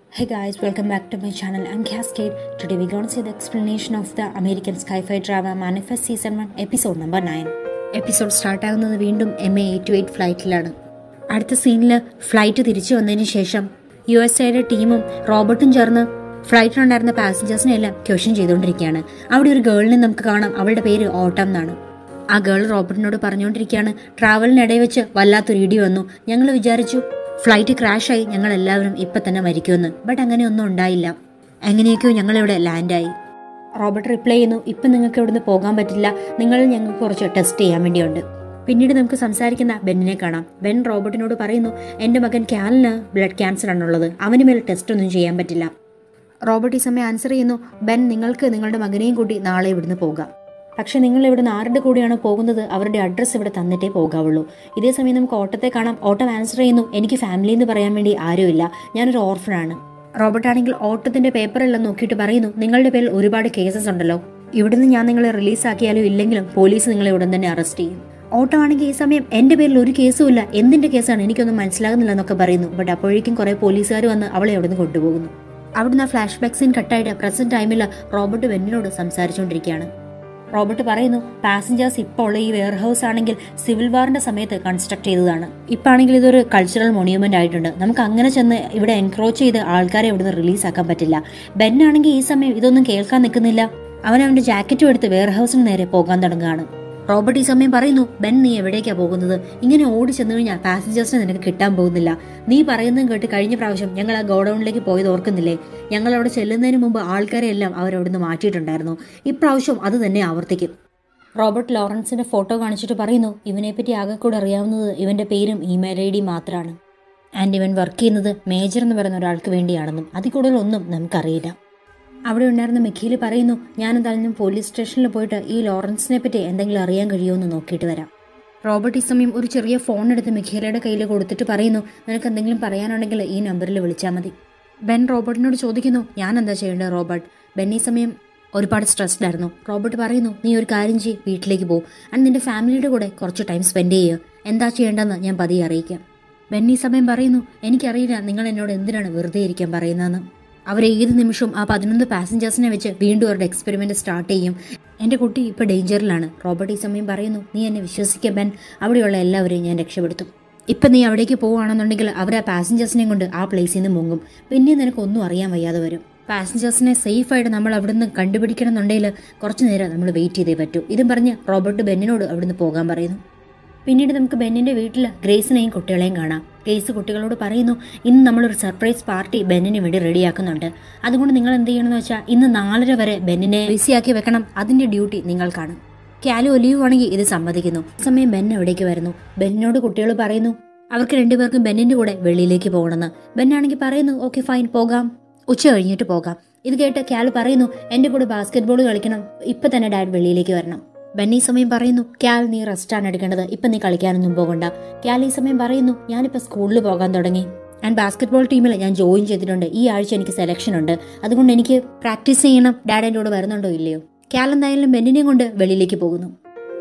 Hey guys, welcome back to my channel. I'm Cascade. Today we're going to see the explanation of the American Sci-Fi drama Manifest Season 1, Episode number 9. Episode start ആകുന്നത് വീണ്ടും M A eight two eight ഫ്ലൈറ്റിലാണ് അടുത്ത സീനിൽ flight തിരിച്ചു വന്നതിന് ശേഷം U S എയുടെ ടീമും റോബർട്ടും ചേർന്ന് ഫ്ലൈറ്റിലുണ്ടായിരുന്ന പാസഞ്ചേഴ്സിനെ എല്ലാം ക്വസ്റ്റ്യൻ ചെയ്തുകൊണ്ടിരിക്കുകയാണ് അവിടെ ഒരു ഗേളിനെ നമുക്ക് കാണാം അവളുടെ പേര് ഓട്ടം എന്നാണ് ആ ഗേൾ റോബർട്ടിനോട് പറഞ്ഞുകൊണ്ടിരിക്കുകയാണ് ട്രാവലിനിടയിൽ വെച്ച് വല്ലാത്തൊരു ഇടി വന്നു ഞങ്ങൾ വിചാരിച്ചു ഫ്ലൈറ്റ് ക്രാഷായി ഞങ്ങൾ എല്ലാവരും ഇപ്പം തന്നെ മരിക്കുമെന്ന് ബട്ട് അങ്ങനെയൊന്നും ഉണ്ടായില്ല എങ്ങനെയൊക്കെയോ ഞങ്ങളിവിടെ ലാൻഡായി റോബർട്ട് റിപ്ലൈ ചെയ്യുന്നു ഇപ്പം നിങ്ങൾക്ക് ഇവിടുന്ന് പോകാൻ പറ്റില്ല നിങ്ങൾ ഞങ്ങൾക്ക് കുറച്ച് ടെസ്റ്റ് ചെയ്യാൻ വേണ്ടിയുണ്ട് പിന്നീട് നമുക്ക് സംസാരിക്കുന്ന ബെന്നിനെ കാണാം ബെൻ റോബർട്ടിനോട് പറയുന്നു എൻ്റെ മകൻ ക്യാലിന് ബ്ലഡ് ക്യാൻസർ ആണുള്ളത് അവന് മേൽ ടെസ്റ്റ് ഒന്നും ചെയ്യാൻ പറ്റില്ല റോബർട്ട് ഈ സമയം ആൻസർ ചെയ്യുന്നു ബെൻ നിങ്ങൾക്ക് നിങ്ങളുടെ മകനെയും കൂട്ടി നാളെ ഇവിടുന്ന് പോകാം പക്ഷെ നിങ്ങൾ ഇവിടുന്ന് ആരുടെ കൂടെയാണ് പോകുന്നത് അവരുടെ അഡ്രസ്സ് ഇവിടെ തന്നിട്ടേ പോകാവുള്ളൂ ഇതേ സമയം നമുക്ക് ഓട്ടത്തെ കാണാം ഓട്ടം ആൻസർ ചെയ്യുന്നു എനിക്ക് ഫാമിലി എന്ന് പറയാൻ വേണ്ടി ആരുമില്ല ഞാനൊരു ഓർഫനാണ് റോബർട്ട് ആണെങ്കിൽ ഓട്ടത്തിന്റെ പേപ്പറെല്ലാം നോക്കിയിട്ട് പറയുന്നു നിങ്ങളുടെ പേരിൽ ഒരുപാട് കേസസ് ഉണ്ടല്ലോ ഇവിടുന്ന് ഞാൻ നിങ്ങളെ റിലീസാക്കിയാലും ഇല്ലെങ്കിലും പോലീസ് നിങ്ങളെ ഉടൻ തന്നെ അറസ്റ്റ് ചെയ്യും ഓട്ടോ ആണെങ്കിൽ ഈ സമയം എന്റെ പേരിൽ ഒരു കേസും ഇല്ല എന്തിന്റെ കേസാണ് എനിക്കൊന്നും മനസ്സിലാകുന്നില്ല എന്നൊക്കെ പറയുന്നു ബട്ട് അപ്പോഴേക്കും കുറെ പോലീസുകാർ വന്ന് അവളെ അവിടുന്ന് കൊണ്ടുപോകുന്നു അവിടുന്ന് ആ ഫ്ലാഷ് ബാക്ക് സീൻ കട്ടായിട്ട് പ്രസന്റ് ടൈമിൽ റോബർട്ട് ബെന്നിനോട് സംസാരിച്ചുകൊണ്ടിരിക്കുകയാണ് റോബർട്ട് പറയുന്നു പാസഞ്ചേഴ്സ് ഇപ്പോൾ ഉള്ള ഈ വെയർ ഹൗസ് ആണെങ്കിൽ സിവിൽ വാറിന്റെ സമയത്ത് കൺസ്ട്രക്ട് ചെയ്തതാണ് ഇപ്പം ആണെങ്കിൽ ഇതൊരു കൾച്ചറൽ മൊണ്യൂമെന്റ് ആയിട്ടുണ്ട് നമുക്ക് അങ്ങനെ ചെന്ന് ഇവിടെ എൻക്രോച്ച് ചെയ്ത് ആൾക്കാരെ ഇവിടുന്ന് റിലീസ് ആക്കാൻ പറ്റില്ല ബെൻ ആണെങ്കിൽ ഈ സമയം ഇതൊന്നും കേൾക്കാൻ നിൽക്കുന്നില്ല അവൻ അവന്റെ ജാക്കറ്റും എടുത്ത് വെയർ ഹൗസിന് നേരെ പോകാൻ തുടങ്ങുകയാണ് റോബർട്ട് ഈ സമയം പറയുന്നു ബെൻ നീ എവിടേക്കാ പോകുന്നത് ഇങ്ങനെ ഓടി ചെന്നു കഴിഞ്ഞാൽ പാസഞ്ചേഴ്സിനെ നിനക്ക് കിട്ടാൻ പോകുന്നില്ല നീ പറയുന്നതും കേട്ട് കഴിഞ്ഞ പ്രാവശ്യം ഞങ്ങൾ ആ ഗോഡൌണിലേക്ക് പോയത് ഓർക്കുന്നില്ലേ ഞങ്ങൾ അവിടെ ചെല്ലുന്നതിന് മുമ്പ് ആൾക്കാരെ എല്ലാം അവരവിടുന്ന് മാറ്റിയിട്ടുണ്ടായിരുന്നു ഇപ്രാവശ്യം അത് തന്നെ ആവർത്തിക്കും റോബർട്ട് ലോറൻസിന്റെ ഫോട്ടോ കാണിച്ചിട്ട് പറയുന്നു ഇവനെപ്പറ്റി ആകെ കൂടെ അറിയാവുന്നത് ഇവന്റെ പേരും ഇമെയിൽ ഐ ഡി മാത്രമാണ് ആൻഡ് ഇവൻ വർക്ക് ചെയ്യുന്നത് മേജർ എന്ന് പറയുന്ന ഒരാൾക്ക് വേണ്ടിയാണെന്നും അതിൽ കൂടുതൽ ഒന്നും നമുക്കറിയില്ല അവിടെ ഉണ്ടായിരുന്ന മിഖീൽ പറയുന്നു ഞാൻ എന്തായാലും പോലീസ് സ്റ്റേഷനിൽ പോയിട്ട് ഈ ലോറൻസിനെ പറ്റി എന്തെങ്കിലും അറിയാൻ കഴിയുമോ എന്ന് നോക്കിയിട്ട് വരാം റോബർട്ട് ഈ സമയം ഒരു ചെറിയ ഫോൺ എടുത്ത് മിഖേലയുടെ കയ്യിൽ കൊടുത്തിട്ട് പറയുന്നു നിനക്ക് എന്തെങ്കിലും പറയാനുണ്ടെങ്കിൽ ഈ നമ്പറിൽ വിളിച്ചാൽ മതി ബെൻ റോബർട്ടിനോട് ചോദിക്കുന്നു ഞാൻ എന്താ ചെയ്യേണ്ടത് റോബർട്ട് ബെൻ ഈ സമയം ഒരുപാട് സ്ട്രെസ്ഡ് ആയിരുന്നു റോബർട്ട് പറയുന്നു നീ ഒരു കാര്യം ചെയ്യ് വീട്ടിലേക്ക് പോകും ആൻഡ് നിന്റെ ഫാമിലിയുടെ കൂടെ കുറച്ച് ടൈം സ്പെൻഡ് ചെയ്യുക എന്താ ചെയ്യേണ്ടതെന്ന് ഞാൻ പതിയെ അറിയിക്കാം ബെൻ ഈ സമയം പറയുന്നു എനിക്കറിയില്ല നിങ്ങൾ എന്നോട് എന്തിനാണ് വെറുതെ ഇരിക്കാൻ പറയുന്നതെന്ന് അവർ ഏത് നിമിഷവും ആ പതിനൊന്ന് പാസഞ്ചേഴ്സിനെ വെച്ച് വീണ്ടും അവരുടെ എക്സ്പെരിമെന്റ് സ്റ്റാർട്ട് ചെയ്യും എൻ്റെ കുട്ടി ഇപ്പോൾ ഡേഞ്ചറിലാണ് റോബർട്ട് ഈ സമയം പറയുന്നു നീ എന്നെ വിശ്വസിക്കുക ബെൻ അവിടെയുള്ള എല്ലാവരെയും ഞാൻ രക്ഷപ്പെടുത്തും ഇപ്പം നീ അവിടേക്ക് പോവുകയാണെന്നുണ്ടെങ്കിൽ അവർ ആ പാസഞ്ചേഴ്സിനെയും കൊണ്ട് ആ പ്ലേസിൽ നിന്ന് മുങ്ങും പിന്നെ നിനക്ക് ഒന്നും അറിയാൻ വയ്യാതെ വരും പാസഞ്ചേഴ്സിനെ സേഫായിട്ട് നമ്മൾ അവിടുന്ന് കണ്ടുപിടിക്കണം എന്നുണ്ടെങ്കിൽ കുറച്ച് നേരം നമ്മൾ വെയിറ്റ് ചെയ്തേ പറ്റൂ ഇതും പറഞ്ഞ് റോബർട്ട് ബെന്നിനോട് അവിടുന്ന് പോകാൻ പറയുന്നു പിന്നീട് നമുക്ക് ബെന്നിന്റെ വീട്ടിൽ ഗ്രേസിനെയും കുട്ടികളെയും കാണാം ഗ്രേസ് കുട്ടികളോട് പറയുന്നു ഇന്ന് നമ്മളൊരു സർപ്രൈസ് പാർട്ടി ബെന്നിന് വേണ്ടി റെഡിയാക്കുന്നുണ്ട് അതുകൊണ്ട് നിങ്ങൾ എന്ത് ചെയ്യണമെന്ന് വെച്ചാൽ ഇന്ന് നാലര വരെ ബെന്നിനെ ബിസിയാക്കി വെക്കണം അതിന്റെ ഡ്യൂട്ടി നിങ്ങൾക്കാണ് കാലു ഒലിവ് ആണെങ്കിൽ ഇത് സമ്മതിക്കുന്നു ഈ സമയം ബെൻ എവിടേക്ക് വരുന്നു ബെന്നിനോട് കുട്ടികൾ പറയുന്നു അവർക്ക് രണ്ടുപേർക്കും ബെന്നിന്റെ കൂടെ വെളിയിലേക്ക് പോകണമെന്ന് ബെന്നാണെങ്കിൽ പറയുന്നു ഓക്കെ ഫൈൻ പോകാം ഉച്ച കഴിഞ്ഞിട്ട് പോകാം ഇത് കേട്ട് ക്യാൽ പറയുന്നു എന്റെ കൂടെ ബാസ്കറ്റ് ബോൾ കളിക്കണം ഇപ്പൊ തന്നെ ഡാഡ് വെളിയിലേക്ക് വരണം ബെൻ ഈ സമയം പറയുന്നു ക്യാൽ നീ റെസ്റ്റാണ് എടുക്കേണ്ടത് ഇപ്പൊ നീ കളിക്കാനൊന്നും പോകണ്ട ക്യാൽ ഈ സമയം പറയുന്നു ഞാനിപ്പോ സ്കൂളിൽ പോകാൻ തുടങ്ങി ആൻഡ് ബാസ്കറ്റ്ബോൾ ടീമിൽ ഞാൻ ജോയിൻ ചെയ്തിട്ടുണ്ട് ഈ ആഴ്ച എനിക്ക് സെലക്ഷൻ ഉണ്ട് അതുകൊണ്ട് എനിക്ക് പ്രാക്ടീസ് ചെയ്യണം ഡാഡ് എൻ്റെ കൂടെ വരുന്നുണ്ടോ ഇല്ലയോ ക്യാൽ എന്തായാലും ബെന്നിനെയും കൊണ്ട് വെളിയിലേക്ക് പോകുന്നു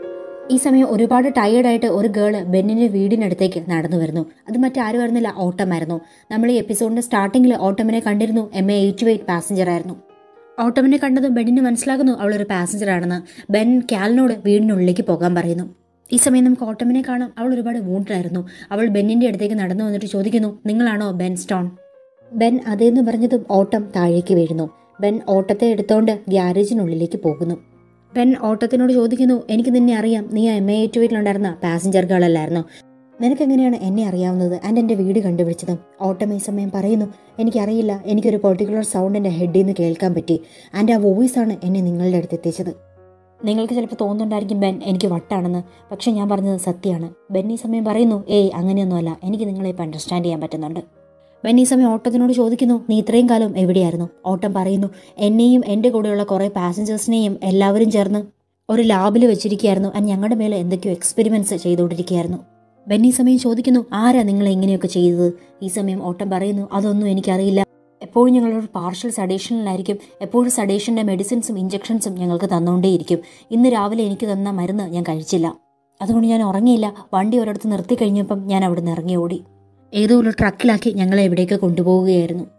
ഈ സമയം ഒരുപാട് ടയേർഡായിട്ട് ഒരു ഗേള് ബെന്നിന്റെ വീടിനടുത്തേക്ക് നടന്നു വരുന്നു അത് മറ്റാരും ആയിരുന്നില്ല ഓട്ടമായിരുന്നു നമ്മൾ ഈ എപ്പിസോഡിന്റെ സ്റ്റാർട്ടിങ്ങിൽ ഓട്ടമിനെ കണ്ടിരുന്നു M A eight eight passenger ആയിരുന്നു ഓട്ടമിനെ കണ്ടതും ബെന്നിന് മനസ്സിലാകുന്നു അവളൊരു പാസഞ്ചർ ആണെന്ന് ബെൻ ക്യാലിനോട് വീടിനുള്ളിലേക്ക് പോകാൻ പറയുന്നു ഈ സമയം നമുക്ക് ഓട്ടമിനെ കാണാം അവൾ ഒരുപാട് വൂണ്ടിലായിരുന്നു അവൾ ബെന്നിന്റെ അടുത്തേക്ക് നടന്നു വന്നിട്ട് ചോദിക്കുന്നു നിങ്ങളാണോ ബെൻ സ്റ്റോൺ ബെൻ അതേന്ന് പറഞ്ഞതും ഓട്ടം താഴേക്ക് വീഴുന്നു ബെൻ ഓട്ടത്തെ എടുത്തോണ്ട് ഗ്യാരേജിനുള്ളിലേക്ക് പോകുന്നു ബെൻ ഓട്ടത്തിനോട് ചോദിക്കുന്നു എനിക്ക് നിന്നെ അറിയാം നീ ആ എം എ എയ്റ്റ് വീട്ടിലുണ്ടായിരുന്ന പാസഞ്ചർ ഗേളല്ലായിരുന്നോ നിനക്കെങ്ങനെയാണ് എന്നെ അറിയാവുന്നത് ആൻഡ് എൻ്റെ വീട് കണ്ടുപിടിച്ചത് ഓട്ടം ഈ സമയം പറയുന്നു എനിക്കറിയില്ല എനിക്കൊരു പെർട്ടിക്കുലർ സൗണ്ട് എൻ്റെ ഹെഡിൽ നിന്ന് കേൾക്കാൻ പറ്റി ആൻഡ് ആ വോയിസാണ് എന്നെ നിങ്ങളുടെ അടുത്ത് എത്തിച്ചത് നിങ്ങൾക്ക് ചിലപ്പോൾ തോന്നുന്നുണ്ടായിരിക്കും ബെൻ എനിക്ക് വട്ടാണെന്ന് പക്ഷെ ഞാൻ പറഞ്ഞത് സത്യമാണ് ബെൻ ഈ സമയം പറയുന്നു ഏയ് അങ്ങനെയൊന്നുമല്ല എനിക്ക് നിങ്ങളെ ഇപ്പം അണ്ടർസ്റ്റാൻഡ് ചെയ്യാൻ പറ്റുന്നുണ്ട് ബെൻ ഈ സമയം ഓട്ടത്തിനോട് ചോദിക്കുന്നു നീ ഇത്രയും കാലം എവിടെയായിരുന്നു ഓട്ടം പറയുന്നു എന്നെയും എൻ്റെ കൂടെയുള്ള കുറേ പാസഞ്ചേഴ്സിനെയും എല്ലാവരും ചേർന്ന് ഒരു ലാബിൽ വെച്ചിരിക്കുകയായിരുന്നു ആൻഡ് ഞങ്ങളുടെ മേലെ എന്തൊക്കെയോ എക്സ്പെരിമെൻറ്റ്സ് ചെയ്തുകൊണ്ടിരിക്കുകയായിരുന്നു ബെൻ ഈ സമയം ചോദിക്കുന്നു ആരാ നിങ്ങളെ ഇങ്ങനെയൊക്കെ ചെയ്തത് ഈ സമയം ഓട്ടം പറയുന്നു അതൊന്നും എനിക്കറിയില്ല എപ്പോഴും ഞങ്ങളൊരു പാർഷ്യൽ സഡേഷനിലായിരിക്കും എപ്പോഴും സഡേഷൻ്റെ മെഡിസിൻസും ഇഞ്ചക്ഷൻസും ഞങ്ങൾക്ക് തന്നുകൊണ്ടേയിരിക്കും ഇന്ന് രാവിലെ എനിക്ക് തന്ന മരുന്ന് ഞാൻ കഴിച്ചില്ല അതുകൊണ്ട് ഞാൻ ഉറങ്ങിയില്ല വണ്ടി ഒരിടത്ത് നിർത്തി കഴിഞ്ഞപ്പം ഞാൻ അവിടെ നിന്ന് ഇറങ്ങി ഓടി ഏതോ ഒരു ട്രക്കിലാക്കി ഞങ്ങളെ എവിടേക്ക് കൊണ്ടുപോവുകയായിരുന്നു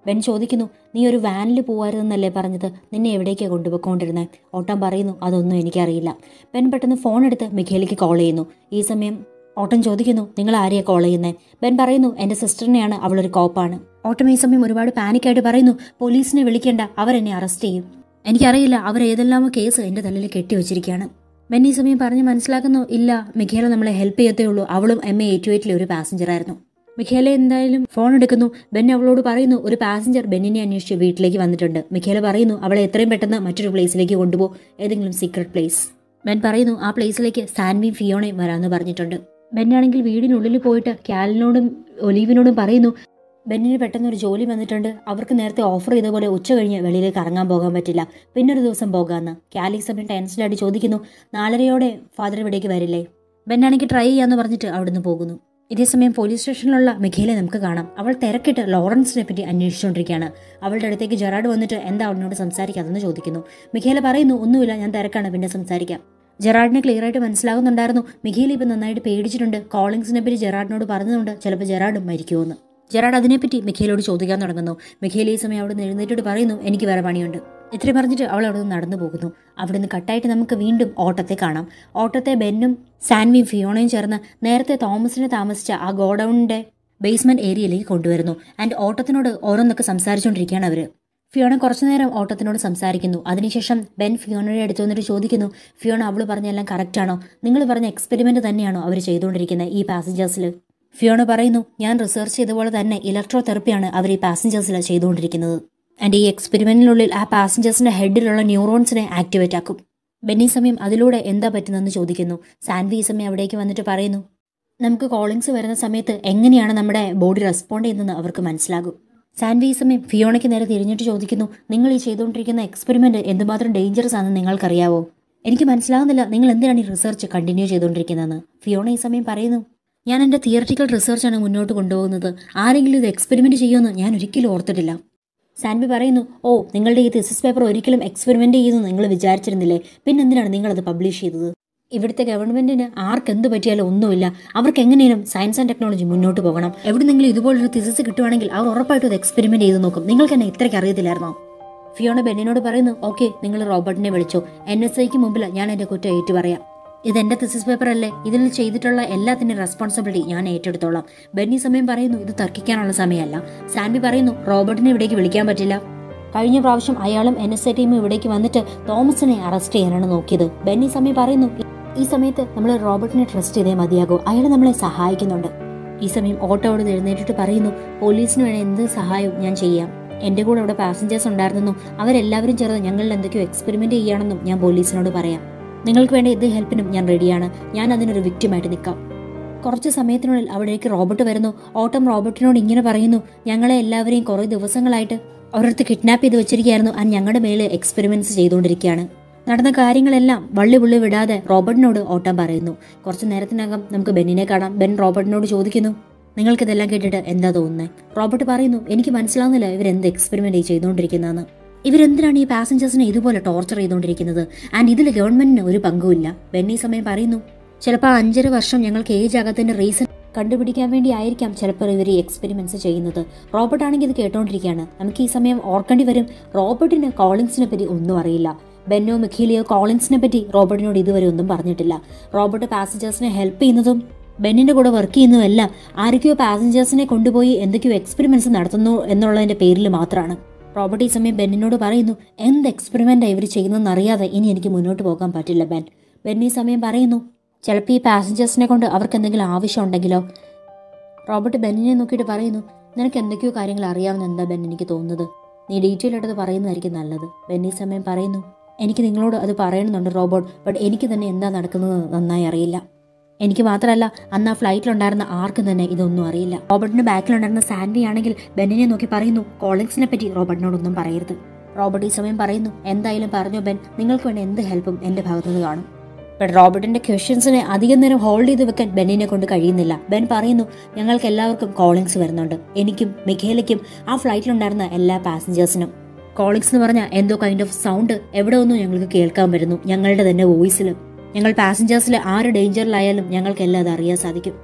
ബെൻ ചോദിക്കുന്നു നീ ഒരു വാനിൽ പോവാരുതെന്നല്ലേ പറഞ്ഞത് നിന്നെ എവിടേക്കാണ് കൊണ്ടുപോയിക്കൊണ്ടിരുന്നത് ഓട്ടം പറയുന്നു അതൊന്നും എനിക്കറിയില്ല ബെൻ പെട്ടെന്ന് ഫോൺ എടുത്ത് മിഖേലിക്ക് കോൾ ചെയ്യുന്നു ഈ സമയം ഓട്ടം ചോദിക്കുന്നു നിങ്ങൾ ആരെയാ കോൾ ചെയ്യുന്നത് ബെൻ പറയുന്നു എൻ്റെ സിസ്റ്ററിനെയാണ് അവളൊരു കോപ്പാണ് ഓട്ടം ഈ സമയം ഒരുപാട് പാനിക്കായിട്ട് പറയുന്നു പോലീസിനെ വിളിക്കേണ്ട അവരെന്നെ അറസ്റ്റ് ചെയ്യും എനിക്കറിയില്ല അവർ ഏതെല്ലാമോ കേസ് എൻ്റെ തലയിൽ കെട്ടിവെച്ചിരിക്കുകയാണ് ബെൻ ഈ സമയം പറഞ്ഞ് മനസ്സിലാക്കുന്നു ഇല്ല മിഖേല നമ്മളെ ഹെൽപ്പ് ചെയ്യത്തേ ഉള്ളൂ അവളും എം എ എയ്റ്റി എയ്റ്റിലെ ഒരു പാസഞ്ചറായിരുന്നു മിഖേല എന്തായാലും ഫോൺ എടുക്കുന്നു ബെൻ അവളോട് പറയുന്നു ഒരു പാസഞ്ചർ ബെന്നിനെ അന്വേഷിച്ച് വീട്ടിലേക്ക് വന്നിട്ടുണ്ട് മിഖേല പറയുന്നു അവളെ എത്രയും പെട്ടെന്ന് മറ്റൊരു പ്ലേസിലേക്ക് കൊണ്ടുപോ ഏതെങ്കിലും സീക്രട്ട് പ്ലേസ് ബെൻ പറയുന്നു ആ പ്ലേസിലേക്ക് സാൻവിയും ഫിയോണയും വരാമെന്ന് പറഞ്ഞിട്ടുണ്ട് ബെന്നാണെങ്കിൽ വീടിനുള്ളിൽ പോയിട്ട് ക്യാലിനോടും ഒലീവിനോടും പറയുന്നു ബെന്നിന് പെട്ടെന്ന് ഒരു ജോലി വന്നിട്ടുണ്ട് അവർക്ക് നേരത്തെ ഓഫർ ചെയ്ത പോലെ ഉച്ച കഴിഞ്ഞ് വെളിയിലേക്ക് ഇറങ്ങാൻ പോകാൻ പറ്റില്ല പിന്നെ ഒരു ദിവസം പോകാമെന്ന് കാലി സമയം ടെൻഷനായിട്ട് ചോദിക്കുന്നു നാലരയോടെ ഫാദർ ഇവിടേക്ക് വരില്ലേ ബെന്നാണെങ്കിൽ ട്രൈ ചെയ്യാന്ന് പറഞ്ഞിട്ട് അവിടുന്ന് പോകുന്നു ഇതേസമയം പോലീസ് സ്റ്റേഷനിലുള്ള മിഖേലെ നമുക്ക് കാണാം അവൾ തിരക്കിട്ട് ലോറൻസിനെ പറ്റി അന്വേഷിച്ചുകൊണ്ടിരിക്കുകയാണ് അവളുടെ അടുത്തേക്ക് ജെറാഡ് വന്നിട്ട് എന്താ അവനോട് സംസാരിക്കാതെന്ന് ചോദിക്കുന്നു മിഖേല പറയുന്നു ഒന്നുമില്ല ഞാൻ തിരക്കാണ് പിന്നെ സംസാരിക്കാം ജെറാഡിനെ ക്ലിയർ ആയിട്ട് മനസ്സിലാകുന്നുണ്ടായിരുന്നു മിഖേൽ ഇപ്പം നന്നായിട്ട് പേടിച്ചിട്ടുണ്ട് കോളിങ്സിനെ പറ്റി ജെറാഡിനോട് പറഞ്ഞതുകൊണ്ട് ചിലപ്പോൾ ജെറാഡും മരിക്കുമെന്ന് ജെറാഡ് അതിനെപ്പറ്റി മിഖേലോട് ചോദിക്കാൻ തുടങ്ങുന്നു മിഖേൽ ഈ സമയം അവിടെ നിന്ന് എഴുന്നേറ്റിട്ട് പറയുന്നു എനിക്ക് വേറെ പണിയുണ്ട് ഇത്രയും പറഞ്ഞിട്ട് അവൾ അവിടെ നിന്ന് നടന്നു പോകുന്നു അവിടെ നിന്ന് കട്ടായിട്ട് നമുക്ക് വീണ്ടും ഓട്ടത്തെ കാണാം ഓട്ടത്തെ ബെന്നും സാൻവിയും ഫിയോണയും ചേർന്ന് നേരത്തെ തോമസിനെ താമസിച്ച ആ ഗോഡൌണിന്റെ ബേസ്മെന്റ് ഏരിയയിലേക്ക് കൊണ്ടുവരുന്നു ആൻഡ് ഓട്ടത്തിനോട് ഓരോന്നൊക്കെ സംസാരിച്ചുകൊണ്ടിരിക്കുകയാണ് അവർ ഫിയോണ കുറച്ചു നേരം ഓട്ടത്തിനോട് സംസാരിക്കുന്നു അതിനുശേഷം ബെൻ ഫിയോണയുടെ അടുത്ത് വന്നിട്ട് ചോദിക്കുന്നു ഫിയോണ അവള് പറഞ്ഞെല്ലാം കറക്റ്റ് ആണോ നിങ്ങൾ പറഞ്ഞ എക്സ്പെരിമെന്റ് തന്നെയാണോ അവർ ചെയ്തുകൊണ്ടിരിക്കുന്നത് ഈ പാസഞ്ചേഴ്സിൽ ഫിയോണ പറയുന്നു ഞാൻ റിസർച്ച് ചെയ്ത പോലെ തന്നെ ഇലക്ട്രോ തെറപ്പിയാണ് അവർ ഈ പാസഞ്ചേഴ്സിൽ ചെയ്തുകൊണ്ടിരിക്കുന്നത് ആൻഡ് ഈ എക്സ്പെരിമെന്റിനുള്ളിൽ ആ പാസഞ്ചേഴ്സിന്റെ ഹെഡിലുള്ള ന്യൂറോൺസിനെ ആക്ടിവേറ്റ് ആക്കും ബെന്നി സമയം അതിലൂടെ എന്താ പറ്റുന്നതെന്ന് ചോദിക്കുന്നു സാൻവി ഈ സമയം അവിടേക്ക് വന്നിട്ട് പറയുന്നു നമുക്ക് കോളിങ്സ് വരുന്ന സമയത്ത് എങ്ങനെയാണ് നമ്മുടെ ബോഡി റെസ്പോണ്ട് ചെയ്യുന്നതെന്ന് അവർക്ക് മനസ്സിലാകും സാൻവി ഈ സമയം ഫിയോണയ്ക്ക് നേരെ തിരിഞ്ഞിട്ട് ചോദിക്കുന്നു നിങ്ങൾ ഈ ചെയ്തുകൊണ്ടിരിക്കുന്ന എക്സ്പെരിമെന്റ് എന്തുമാത്രം ഡേഞ്ചറസ് ആണെന്ന് നിങ്ങൾക്കറിയാവോ എനിക്ക് മനസ്സിലാകുന്നില്ല നിങ്ങൾ എന്തിനാണ് ഈ റിസർച്ച് കണ്ടിന്യൂ ചെയ്തുകൊണ്ടിരിക്കുന്നതെന്ന് ഫിയോണ ഈ സമയം പറയുന്നു ഞാൻ എൻ്റെ തിയററ്റിക്കൽ റിസർച്ചാണ് മുന്നോട്ട് കൊണ്ടുപോകുന്നത് ആരെങ്കിലും ഇത് എക്സ്പെരിമെന്റ് ചെയ്യുമെന്ന് ഞാൻ ഒരിക്കലും ഓർത്തിട്ടില്ല സാൻവി പറയുന്നു ഓ നിങ്ങളുടെ ഈ തിസിസ് പേപ്പർ ഒരിക്കലും എക്സ്പെരിമെന്റ് ചെയ്യുമെന്ന് നിങ്ങൾ വിചാരിച്ചിരുന്നില്ലേ പിന്നെ എന്തിനാണ് നിങ്ങളത് പബ്ലിഷ് ചെയ്തത് ഇവിടുത്തെ ഗവൺമെന്റിന് ആർക്ക് എന്ത് പറ്റിയാലും ഒന്നുമില്ല അവർക്ക് എങ്ങനെയും സയൻസ് ആൻഡ് ടെക്നോളജി മുന്നോട്ട് പോകണം എവിടെന്നെങ്കിലും ഇതുപോലൊരു തിസിസ് കിട്ടുവാണെങ്കിൽ അവർ ഉറപ്പായിട്ടും അത് എക്സ്പെരിമെന്റ് ചെയ്ത് നോക്കും നിങ്ങൾക്ക് എന്നെ ഇത്രയ്ക്ക് അറിയത്തില്ലായിരുന്നോ ഫിയോണ ബെന്നിനോട് പറയുന്നു ഓക്കെ നിങ്ങൾ റോബർട്ടിനെ വിളിച്ചോ എൻ എസ് ഐക്ക് മുമ്പിൽ ഞാൻ എന്റെ കുറ്റം ഏറ്റു പറയാം ഇത് എന്റെ തിസിസ് പേപ്പർ അല്ലേ ഇതിൽ ചെയ്തിട്ടുള്ള എല്ലാത്തിനും റെസ്പോൺസിബിലിറ്റി ഞാൻ ഏറ്റെടുത്തോളാം ബെന്നി സമയം പറയുന്നു ഇത് തർക്കിക്കാനുള്ള സമയമല്ല സാൻവി പറയുന്നു റോബർട്ടിനെ ഇവിടേക്ക് വിളിക്കാൻ പറ്റില്ല കഴിഞ്ഞ പ്രാവശ്യം അയാളും എൻ എസ് ഐ ടീമും ഇവിടേക്ക് വന്നിട്ട് തോമസിനെ അറസ്റ്റ് ചെയ്യാനാണ് നോക്കിയത് ബെന്നി സമയം പറയുന്നു ഈ സമയത്ത് നമ്മൾ റോബർട്ടിനെ ട്രസ്റ്റ് ചെയ്തേ മതിയാകൂ അയാൾ നമ്മളെ സഹായിക്കുന്നുണ്ട് ഈ സമയം ഓട്ടോയോട് എഴുന്നേറ്റിട്ട് പറയുന്നു പോലീസിന് വേണ്ട എന്ത് സഹായവും ഞാൻ ചെയ്യാം എന്റെ കൂടെ അവിടെ പാസഞ്ചേഴ്സ് ഉണ്ടായിരുന്നെന്നും അവരെല്ലാവരും ചേർന്ന് ഞങ്ങളിൽ എന്തൊക്കെയോ എക്സ്പെരിമെന്റ് ചെയ്യുകയാണെന്നും ഞാൻ പോലീസിനോട് പറയാം നിങ്ങൾക്ക് വേണ്ട എന്ത് ഹെൽപ്പിനും ഞാൻ റെഡിയാണ് ഞാൻ അതിനൊരു വിക്റ്റിമായിട്ട് നിൽക്കാം കുറച്ച് സമയത്തിനുള്ളിൽ അവിടേക്ക് റോബർട്ട് വരുന്നു ഓട്ടം റോബർട്ടിനോട് ഇങ്ങനെ പറയുന്നു ഞങ്ങളെ എല്ലാവരെയും കുറേ ദിവസങ്ങളായിട്ട് ഒരിടത്ത് കിഡ്നാപ്പ് ചെയ്ത് വെച്ചിരിക്കുകയായിരുന്നു ആ ഞങ്ങളുടെ മേലെ എക്സ്പെരിമെന്റ്സ് ചെയ്തുകൊണ്ടിരിക്കുകയാണ് നടന്ന കാര്യങ്ങളെല്ലാം വള്ളി പുള്ളി വിടാതെ റോബർട്ടിനോട് ഓട്ടം പറയുന്നു കുറച്ചു നേരത്തിനകം നമുക്ക് ബെന്നിനെ കാണാം ബെൻ റോബർട്ടിനോട് ചോദിക്കുന്നു നിങ്ങൾക്കിതെല്ലാം കേട്ടിട്ട് എന്താ തോന്നുന്നത് റോബർട്ട് പറയുന്നു എനിക്ക് മനസ്സിലാവുന്നില്ല ഇവരെന്ത് എക്സ്പെരിമെന്റ് ചെയ്തുകൊണ്ടിരിക്കുന്നതെന്ന് ഇവരെന്തിനാണ് ഈ പാസഞ്ചേഴ്സിനെ ഇതുപോലെ ടോർച്ചർ ചെയ്തുകൊണ്ടിരിക്കുന്നത് ആൻഡ് ഇതിൽ ഗവൺമെന്റിന് ഒരു പങ്കുമില്ല ബെന്നി സമയം പറയുന്നു ചിലപ്പോൾ അഞ്ചര വർഷം ഞങ്ങൾക്ക് ഏജ് ആകാത്തതിന്റെ റീസൺ കണ്ടുപിടിക്കാൻ വേണ്ടി ആയിരിക്കാം ചിലപ്പോൾ ഇവർ ഈ എക്സ്പെരിമെന്റ്സ് ചെയ്യുന്നത് റോബർട്ട് ആണെങ്കിൽ ഇത് കേട്ടോണ്ടിരിക്കുകയാണ് നമുക്ക് ഈ സമയം ഓർക്കേണ്ടി വരും റോബർട്ടിന് കോളിങ്സിനെ പറ്റി ഒന്നും അറിയില്ല ബെന്നോ മിഖീലിയോ കോളിങ്സിനെ പറ്റി റോബർട്ടിനോട് ഇതുവരെ ഒന്നും പറഞ്ഞിട്ടില്ല റോബർട്ട് പാസഞ്ചേഴ്സിനെ ഹെൽപ്പ് ചെയ്യുന്നതും ബെന്നിന്റെ കൂടെ വർക്ക് ചെയ്യുന്നതുമെല്ലാം ആരൊക്കെയോ പാസഞ്ചേഴ്സിനെ കൊണ്ടുപോയി എന്തൊക്കെയോ എക്സ്പെരിമെന്റ്സ് നടത്തുന്നു എന്നുള്ളതിന്റെ പേരിൽ മാത്രമാണ് റോബർട്ട് ഈ സമയം ബെന്നിനോട് പറയുന്നു എന്ത് എക്സ്പെരിമെന്റാണ് ഇവർ ചെയ്യുന്നതെന്ന് അറിയാതെ ഇനി എനിക്ക് മുന്നോട്ട് പോകാൻ പറ്റില്ല ബെൻ ബെൻ ഈ സമയം പറയുന്നു ചിലപ്പോൾ ഈ പാസഞ്ചേഴ്സിനെ കൊണ്ട് അവർക്ക് എന്തെങ്കിലും ആവശ്യം ഉണ്ടെങ്കിലോ റോബർട്ട് ബെന്നിനെ നോക്കിയിട്ട് പറയുന്നു നിനക്ക് എന്തൊക്കെയോ കാര്യങ്ങൾ അറിയാമെന്ന് എന്താ ബെൻ എനിക്ക് തോന്നുന്നത് നീ ഡീറ്റെയിൽ ആയിട്ട് അത് പറയുന്നതായിരിക്കും നല്ലത് ബെൻ ഈ സമയം പറയുന്നു എനിക്ക് നിങ്ങളോട് അത് പറയണമെന്നുണ്ട് റോബോട്ട് ബട്ട് എനിക്ക് തന്നെ എന്താ നടക്കുന്നത് നന്നായി അറിയില്ല എനിക്ക് മാത്രമല്ല അന്ന് ആ ഫ്ലൈറ്റിലുണ്ടായിരുന്ന ആർക്കും തന്നെ ഇതൊന്നും അറിയില്ല റോബർട്ടിന്റെ ബാക്കിലുണ്ടായിരുന്ന സാൻഡി ആണെങ്കിൽ ബെന്നിനെ നോക്കി പറയുന്നു കോളിങ്സിനെ പറ്റി റോബർട്ടിനോടൊന്നും പറയരുത് റോബർട്ട് ഈ സമയം പറയുന്നു എന്തായാലും പറഞ്ഞോ ബെൻ നിങ്ങൾക്ക് വേണ്ട എന്ത് ഹെൽപ്പും എന്റെ ഭാഗത്തുനിന്ന് കാണും ബട്ട് റോബർട്ടിന്റെ ക്വസ്റ്റ്യൻസിനെ അധികം നേരം ഹോൾഡ് ചെയ്ത് വെക്കാൻ ബെന്നിനെ കൊണ്ട് കഴിയുന്നില്ല ബെൻ പറയുന്നു ഞങ്ങൾക്ക് എല്ലാവർക്കും കോളിങ്സ് വരുന്നുണ്ട് എനിക്കും മിഖേലയ്ക്കും ആ ഫ്ലൈറ്റിലുണ്ടായിരുന്ന എല്ലാ പാസഞ്ചേഴ്സിനും കോളിങ്സ് എന്ന് പറഞ്ഞാൽ എന്തോ കൈൻഡ് ഓഫ് സൗണ്ട് എവിടെ ഒന്നും ഞങ്ങൾക്ക് കേൾക്കാൻ വരുന്നു ഞങ്ങളുടെ തന്നെ വോയിസിൽ ഞങ്ങൾ പാസഞ്ചേഴ്സിൽ ആര് ഡേഞ്ചറിലായാലും ഞങ്ങൾക്കെല്ലാം അത് അറിയാൻ സാധിക്കും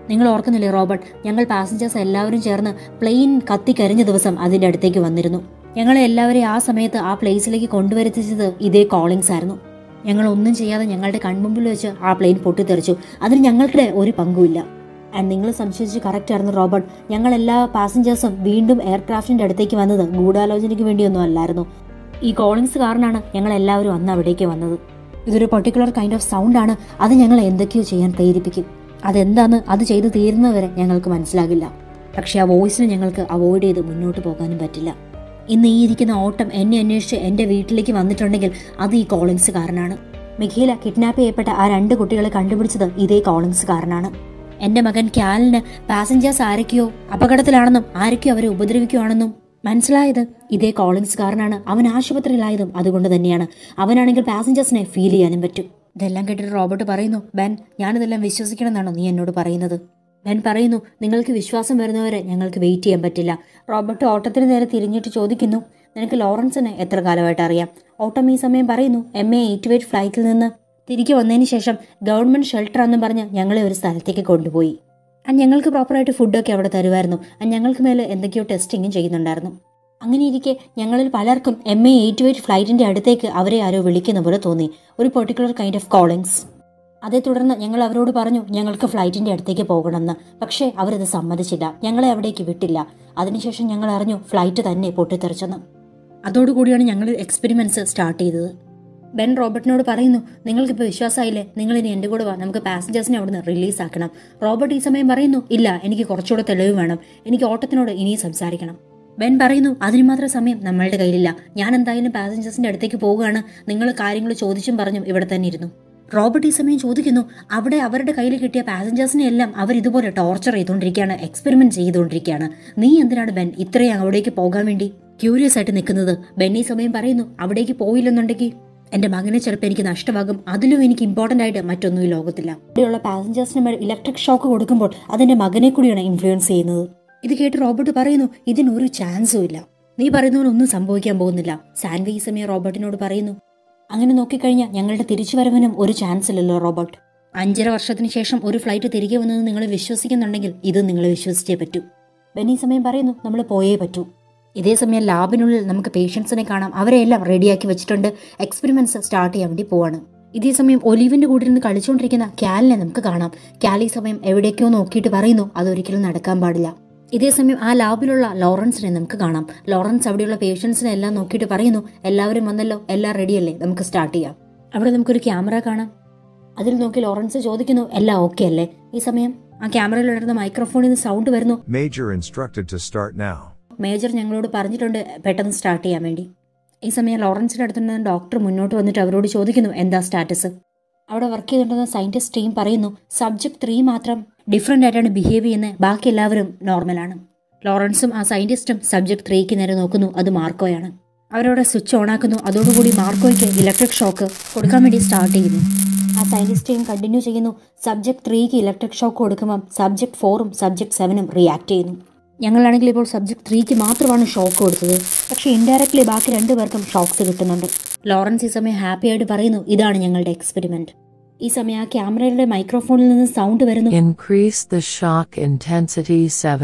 നിങ്ങൾ ഓർക്കുന്നില്ലേ റോബർട്ട് ഞങ്ങൾ പാസഞ്ചേഴ്സ് എല്ലാവരും ചേർന്ന് പ്ലെയിൻ കത്തിക്കരിഞ്ഞ ദിവസം അതിന്റെ അടുത്തേക്ക് വന്നിരുന്നു ഞങ്ങളെ എല്ലാവരെയും ആ സമയത്ത് ആ പ്ലേസിലേക്ക് കൊണ്ടുവരുത്തിച്ചത് ഇതേ കോളിങ്സ് ആയിരുന്നു ഞങ്ങൾ ഒന്നും ചെയ്യാതെ ഞങ്ങളുടെ കൺമുമ്പിൽ വെച്ച് ആ പ്ലെയിൻ പൊട്ടിത്തെറിച്ചു അതിന് ഞങ്ങളുടെ ഒരു പങ്കുമില്ല ആൻഡ് നിങ്ങൾ സംശയിച്ച് കറക്റ്റ് ആയിരുന്നു റോബർട്ട് ഞങ്ങൾ എല്ലാ പാസഞ്ചേഴ്സും വീണ്ടും എയർക്രാഫ്റ്റിന്റെ അടുത്തേക്ക് വന്നത് ഗൂഢാലോചനയ്ക്ക് വേണ്ടിയൊന്നും അല്ലായിരുന്നു ഈ കോളിങ്സ് കാരണമാണ് ഞങ്ങൾ എല്ലാവരും അന്ന് അവിടേക്ക് വന്നത് ഇതൊരു പർട്ടിക്കുലർ കൈൻഡ് ഓഫ് സൗണ്ട് ആണ് അത് ഞങ്ങളെ എന്തൊക്കെയോ ചെയ്യാൻ പ്രേരിപ്പിക്കും അതെന്താന്ന് അത് ചെയ്തു തീരുന്നവരെ ഞങ്ങൾക്ക് മനസ്സിലാകില്ല പക്ഷെ ആ വോയിസിന് ഞങ്ങൾക്ക് അവോയ്ഡ് ചെയ്ത് മുന്നോട്ട് പോകാനും പറ്റില്ല ഇന്ന് ഈ ഇരിക്കുന്ന ഓട്ടം എന്നെ അന്വേഷിച്ച് എൻ്റെ വീട്ടിലേക്ക് വന്നിട്ടുണ്ടെങ്കിൽ അത് ഈ കോളിങ്സ് കാരണമാണ് മിഖേല കിഡ്നാപ്പ് ചെയ്യപ്പെട്ട ആ രണ്ട് കുട്ടികളെ കണ്ടുപിടിച്ചത് ഇതേ കോളിങ്സ് കാരണമാണ് എൻ്റെ മകൻ ക്യാലിന് പാസഞ്ചേഴ്സ് ആരൊക്കെയോ അപകടത്തിലാണെന്നും ആരൊക്കെയോ അവരെ ഉപദ്രവിക്കുകയാണെന്നും മനസ്സിലായത് ഇതേ കോളിങ്സ് കാരണമാണ് അവൻ ആശുപത്രിയിലായതും അതുകൊണ്ട് തന്നെയാണ് അവനാണെങ്കിൽ പാസഞ്ചേഴ്സിനെ ഫീൽ ചെയ്യാനും പറ്റും ഇതെല്ലാം കേട്ടിട്ട് റോബർട്ട് പറയുന്നു ബെൻ ഞാനിതെല്ലാം വിശ്വസിക്കണമെന്നാണോ നീ എന്നോട് പറയുന്നത് ബെൻ പറയുന്നു നിങ്ങൾക്ക് വിശ്വാസം വരുന്നവരെ ഞങ്ങൾക്ക് വെയിറ്റ് ചെയ്യാൻ പറ്റില്ല റോബർട്ട് ഓട്ടത്തിന് നേരെ തിരിഞ്ഞിട്ട് ചോദിക്കുന്നു നിനക്ക് ലോറൻസിനെ എത്ര കാലമായിട്ട് അറിയാം ഓട്ടം ഈ സമയം പറയുന്നു എം എ എയ്റ്റ് വെയ്റ്റ് ഫ്ലൈറ്റിൽ നിന്ന് തിരികെ വന്നതിന് ശേഷം ഗവൺമെന്റ് ഷെൽട്ടർ എന്നും പറഞ്ഞ് ഞങ്ങളെ ഒരു സ്ഥലത്തേക്ക് കൊണ്ടുപോയി ആൻഡ് ഞങ്ങൾക്ക് പ്രോപ്പറായിട്ട് ഫുഡൊക്കെ അവിടെ തരുമായിരുന്നു ആൻഡ് ഞങ്ങൾക്ക് മേലെ എന്തൊക്കെയോ ടെസ്റ്റിങ്ങും ചെയ്യുന്നുണ്ടായിരുന്നു അങ്ങനെ ഇരിക്കെ ഞങ്ങളിൽ പലർക്കും എം എ എയ്റ്റ് വെയ്റ്റ് ഫ്ലൈറ്റിന്റെ അടുത്തേക്ക് അവരെ ആരോ വിളിക്കുന്ന പോലെ തോന്നി ഒരു പെർട്ടിക്കുലർ കൈൻഡ് ഓഫ് കോളിങ്സ് അതേ തുടർന്ന് ഞങ്ങൾ അവരോട് പറഞ്ഞു ഞങ്ങൾക്ക് ഫ്ലൈറ്റിന്റെ അടുത്തേക്ക് പോകണമെന്ന് പക്ഷേ അവരത് സമ്മതിച്ചില്ല ഞങ്ങളെ അവിടേക്ക് വിട്ടില്ല അതിനുശേഷം ഞങ്ങൾ അറിഞ്ഞു ഫ്ലൈറ്റ് തന്നെ പൊട്ടിത്തെറിച്ചെന്ന് അതോടുകൂടിയാണ് ഞങ്ങൾ എക്സ്പെരിമെന്റ്സ് സ്റ്റാർട്ട് ചെയ്തത് ബെൻ റോബർട്ടിനോട് പറയുന്നു നിങ്ങൾക്കിപ്പോൾ വിശ്വാസമായില്ലേ നിങ്ങൾ ഇനി എൻ്റെ കൂടെ വാ നമുക്ക് പാസഞ്ചേഴ്സിനെ അവിടുന്ന് റിലീസ് ആക്കണം റോബർട്ട് ഈ സമയം പറയുന്നു ഇല്ല എനിക്ക് കുറച്ചുകൂടെ തെളിവ് വേണം എനിക്ക് ഓട്ടത്തിനോട് ഇനിയും സംസാരിക്കണം ബെൻ പറയുന്നു അതിന് മാത്രം സമയം നമ്മളുടെ കയ്യിലില്ല ഞാൻ എന്തായാലും പാസഞ്ചേഴ്സിന്റെ അടുത്തേക്ക് പോവുകയാണ് നിങ്ങൾ കാര്യങ്ങൾ ചോദിച്ചും പറഞ്ഞും ഇവിടെ തന്നെ ഇരുന്നു റോബർട്ട് ഈ സമയം ചോദിക്കുന്നു അവിടെ അവരുടെ കയ്യിൽ കിട്ടിയ പാസഞ്ചേഴ്സിനെ എല്ലാം അവർ ഇതുപോലെ ടോർച്ചർ ചെയ്തുകൊണ്ടിരിക്കുകയാണ് എക്സ്പെരിമെന്റ് ചെയ്തുകൊണ്ടിരിക്കുകയാണ് നീ എന്തിനാണ് ബെൻ ഇത്രയും അവിടേക്ക് പോകാൻ വേണ്ടി ക്യൂരിയസ് ആയിട്ട് നിൽക്കുന്നത് ബെൻ ഈ സമയം പറയുന്നു അവിടേക്ക് പോയില്ലെന്നുണ്ടെങ്കിൽ എന്റെ മകനെ ചിലപ്പോൾ എനിക്ക് നഷ്ടമാകും അതിലും എനിക്ക് ഇമ്പോർട്ടന്റ് ആയിട്ട് മറ്റൊന്നും ഈ ലോകത്തില്ല ഇവിടെയുള്ള പാസഞ്ചേഴ്സിന് മേൽ ഇലക്ട്രിക് ഷോക്ക് കൊടുക്കുമ്പോൾ അതെന്റെ മകനെ കൂടിയാണ് ഇൻഫ്ലുവൻസ് ചെയ്യുന്നത് ഇത് കേട്ട് റോബർട്ട് പറയുന്നു ഇതിനൊരു ചാൻസും ഇല്ല നീ പറയുന്നതിനൊന്നും സംഭവിക്കാൻ പോകുന്നില്ല സാൻവി ഈ സമയം റോബർട്ടിനോട് പറയുന്നു അങ്ങനെ നോക്കിക്കഴിഞ്ഞാൽ ഞങ്ങളുടെ തിരിച്ചുവരവിനും ഒരു ചാൻസ് ഇല്ലല്ലോ റോബർട്ട് അഞ്ചര വർഷത്തിന് ശേഷം ഒരു ഫ്ലൈറ്റ് തിരികെ വന്നത് നിങ്ങൾ വിശ്വസിക്കുന്നുണ്ടെങ്കിൽ ഇത് നിങ്ങൾ വിശ്വസിച്ചേ പറ്റൂ ബെന്നി സമയം പറയുന്നു നമ്മൾ പോയേ പറ്റൂ ഇതേ സമയം ലാബിനുള്ളിൽ നമുക്ക് പേഷ്യൻസിനെ കാണാം അവരെല്ലാം റെഡിയാക്കി വെച്ചിട്ടുണ്ട് എക്സ്പെരിമെന്റ്സ് സ്റ്റാർട്ട് ചെയ്യാൻ വേണ്ടി പോവാണ് ഇതേ സമയം ഒലിവിന്റെ കൂടെ ഇരുന്ന് കളിച്ചുകൊണ്ടിരിക്കുന്ന ക്യാലിനെ നമുക്ക് കാണാം ക്യാൽ ഈ സമയം എവിടേക്കോ നോക്കിയിട്ട് പറയുന്നു അതൊരിക്കലും നടക്കാൻ പാടില്ല ഇതേ സമയം ആ ലാബിലുള്ള ലോറൻസിനെ നമുക്ക് കാണാം ലോറൻസ് അവിടെയുള്ള പേഷ്യൻസിനെ എല്ലാം നോക്കിയിട്ട് പറയുന്നു എല്ലാവരും വന്നല്ലോ എല്ലാം റെഡിയല്ലേ നമുക്ക് സ്റ്റാർട്ട് ചെയ്യാം അവിടെ നമുക്കൊരു ക്യാമറ കാണാം അതിൽ നോക്കി ലോറൻസ് ചോദിക്കുന്നു എല്ലാം ഓക്കെ അല്ലേ ഈ സമയം ആ ക്യാമറയിൽ ഉണ്ടായിരുന്ന മൈക്രോഫോണിൽ നിന്ന് സൗണ്ട് വരുന്നു Major instructed to start now. Major ഞങ്ങളോട് പറഞ്ഞിട്ടുണ്ട് പെട്ടെന്ന് സ്റ്റാർട്ട് ചെയ്യാൻ വേണ്ടി ഈ സമയം ലോറൻസിന്റെ അടുത്തുനിന്ന് ഡോക്ടർ മുന്നോട്ട് വന്നിട്ട് അവരോട് ചോദിക്കുന്നു എന്താ സ്റ്റാറ്റസ് അവിടെ വർക്ക് ചെയ്തിട്ടുണ്ടെന്ന സയന്റിസ്റ്റ് ടീം പറയുന്നു സബ്ജക്ട് ത്രീ മാത്രം ഡിഫറെൻ്റ് ആയിട്ടാണ് ബിഹേവ് ചെയ്യുന്നത് ബാക്കി എല്ലാവരും നോർമലാണ് ലോറൻസും ആ സയന്റിസ്റ്റും സബ്ജക്ട് ത്രീക്ക് നേരെ നോക്കുന്നു അത് മാർക്കോയാണ് അവരവിടെ സ്വിച്ച് ഓൺ ആക്കുന്നു അതോടുകൂടി മാർക്കോയ്ക്ക് ഇലക്ട്രിക് ഷോക്ക് കൊടുക്കാൻ വേണ്ടി സ്റ്റാർട്ട് ചെയ്യുന്നു ആ സയന്റിസ്റ്റ് ടീം കണ്ടിന്യൂ ചെയ്യുന്നു സബ്ജക്ട് ത്രീക്ക് ഇലക്ട്രിക് ഷോക്ക് കൊടുക്കുമ്പം സബ്ജക്ട് ഫോറും സബ്ജക്ട് സെവനും റിയാക്ട് ചെയ്യുന്നു ഞങ്ങളാണെങ്കിൽ ഇപ്പോൾ സബ്ജക്ട് ത്രീക്ക് മാത്രമാണ് ഷോക്ക് കൊടുത്തത് പക്ഷേ ഇൻഡയറക്ട്ലി ബാക്കി രണ്ടുപേർക്കും ഷോക്സ് കിട്ടുന്നുണ്ട് ലോറൻസ് ഈ സമയം ഹാപ്പി ആയിട്ട് പറയുന്നു ഇതാണ് ഞങ്ങളുടെ എക്സ്പെരിമെന്റ് ഈ സമയം ആ ക്യാമറയുടെ മൈക്രോഫോണിൽ നിന്ന് സൗണ്ട് വരുന്നു Increase the shock intensity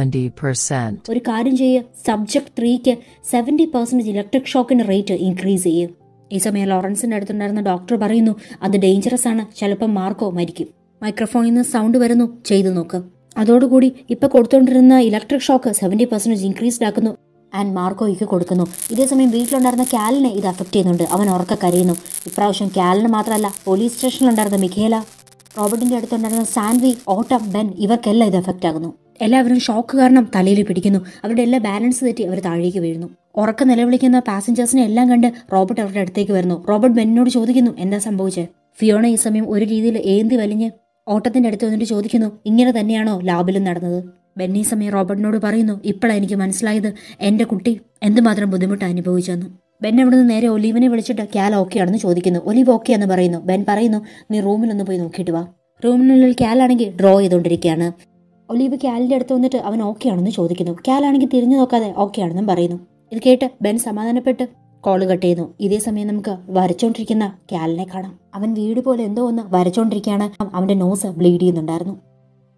70%. ഒരു കാര്യം ചെയ്യുക സബ്ജക്ട് ത്രീക്ക് സെവൻറ്റി പെർസെൻറ്റേജ് ഇലക്ട്രിക് ഷോക്കിന്റെ റേറ്റ് ഇൻക്രീസ് ചെയ്യും ഈ സമയം ലോറൻസിന്റെ അടുത്തുണ്ടായിരുന്ന ഡോക്ടർ പറയുന്നു അത് ഡേഞ്ചറസ് ആണ് ചിലപ്പോൾ മാർക്കോ മരിക്കും മൈക്രോഫോണിൽ നിന്ന് സൗണ്ട് വരുന്നു ചെയ്തു നോക്ക് അതോടുകൂടി ഇപ്പൊ കൊടുത്തുകൊണ്ടിരുന്ന electric shock seventy percentage increased ആക്കുന്നു ആൻഡ് മാർക്കോയ്ക്ക് കൊടുക്കുന്നു ഇതേസമയം വീട്ടിലുണ്ടായിരുന്ന കാലിനെ ഇത് അഫക്റ്റ് ചെയ്യുന്നുണ്ട് അവൻ ഉറക്ക കരയുന്നു ഇപ്രാവശ്യം കാലിന് മാത്രമല്ല പോലീസ് സ്റ്റേഷനിലുണ്ടായിരുന്ന മിഖേല റോബർട്ടിന്റെ അടുത്തുണ്ടായിരുന്ന സാൻവി ഓട്ടം ബെൻ ഇവർക്കെല്ലാം ഇത് എഫക്റ്റ് ആകുന്നു എല്ലാവരും ഷോക്ക് കാരണം തലയിൽ പിടിക്കുന്നു അവരുടെ എല്ലാ ബാലൻസ് തെറ്റി അവർ താഴേക്ക് വീഴുന്നു ഉറക്ക നിലവിളിക്കുന്ന പാസഞ്ചേഴ്സിനെ എല്ലാം കണ്ട് റോബർട്ട് അവരുടെ അടുത്തേക്ക് വരുന്നു റോബർട്ട് ബെന്നിനോട് ചോദിക്കുന്നു എന്താ സംഭവിച്ചത് ഫിയോണ ഈ സമയം ഒരു രീതിയിൽ ഏന്തി വലിഞ്ഞ് ഓട്ടത്തിന്റെ അടുത്ത് വന്നിട്ട് ചോദിക്കുന്നു ഇങ്ങനെ തന്നെയാണോ ലാബിലും നടന്നത് ബെന്നി സമയം റോബർട്ടിനോട് പറയുന്നു ഇപ്പോഴാണ് എനിക്ക് മനസ്സിലായത് എന്റെ കുട്ടി എന്തുമാത്രം ബുദ്ധിമുട്ട് അനുഭവിച്ചെന്ന് ബെൻ അവിടെ നിന്ന് നേരെ ഒലീവിനെ വിളിച്ചിട്ട് ക്യാൽ ഓക്കെ ആണെന്ന് ചോദിക്കുന്നു ഒലീവ് ഓക്കെ എന്ന് പറയുന്നു ബെൻ പറയുന്നു നീ റൂമിലൊന്ന് പോയി നോക്കിയിട്ട് വാ റൂമിനുള്ളിൽ ക്യാലാണെങ്കിൽ ഡ്രോ ചെയ്തുകൊണ്ടിരിക്കുകയാണ് ഒലീവ് ക്യാലിന്റെ അടുത്ത് വന്നിട്ട് അവൻ ഓക്കെ ആണെന്ന് ചോദിക്കുന്നു ക്യാലാണെങ്കിൽ തിരിഞ്ഞു നോക്കാതെ ഓക്കെ ആണെന്നും പറയുന്നു ഇത് കേട്ട് ബെൻ സമാധാനപ്പെട്ട് കോള് കട്ട് ചെയ്യുന്നു ഇതേ സമയം നമുക്ക് വരച്ചോണ്ടിരിക്കുന്ന ക്യാലിനെ കാണാം അവൻ വീട് പോലെ എന്തോ ഒന്ന് വരച്ചോണ്ടിരിക്കുകയാണ് അവന്റെ നോസ് ബ്ലീഡ് ചെയ്യുന്നുണ്ടായിരുന്നു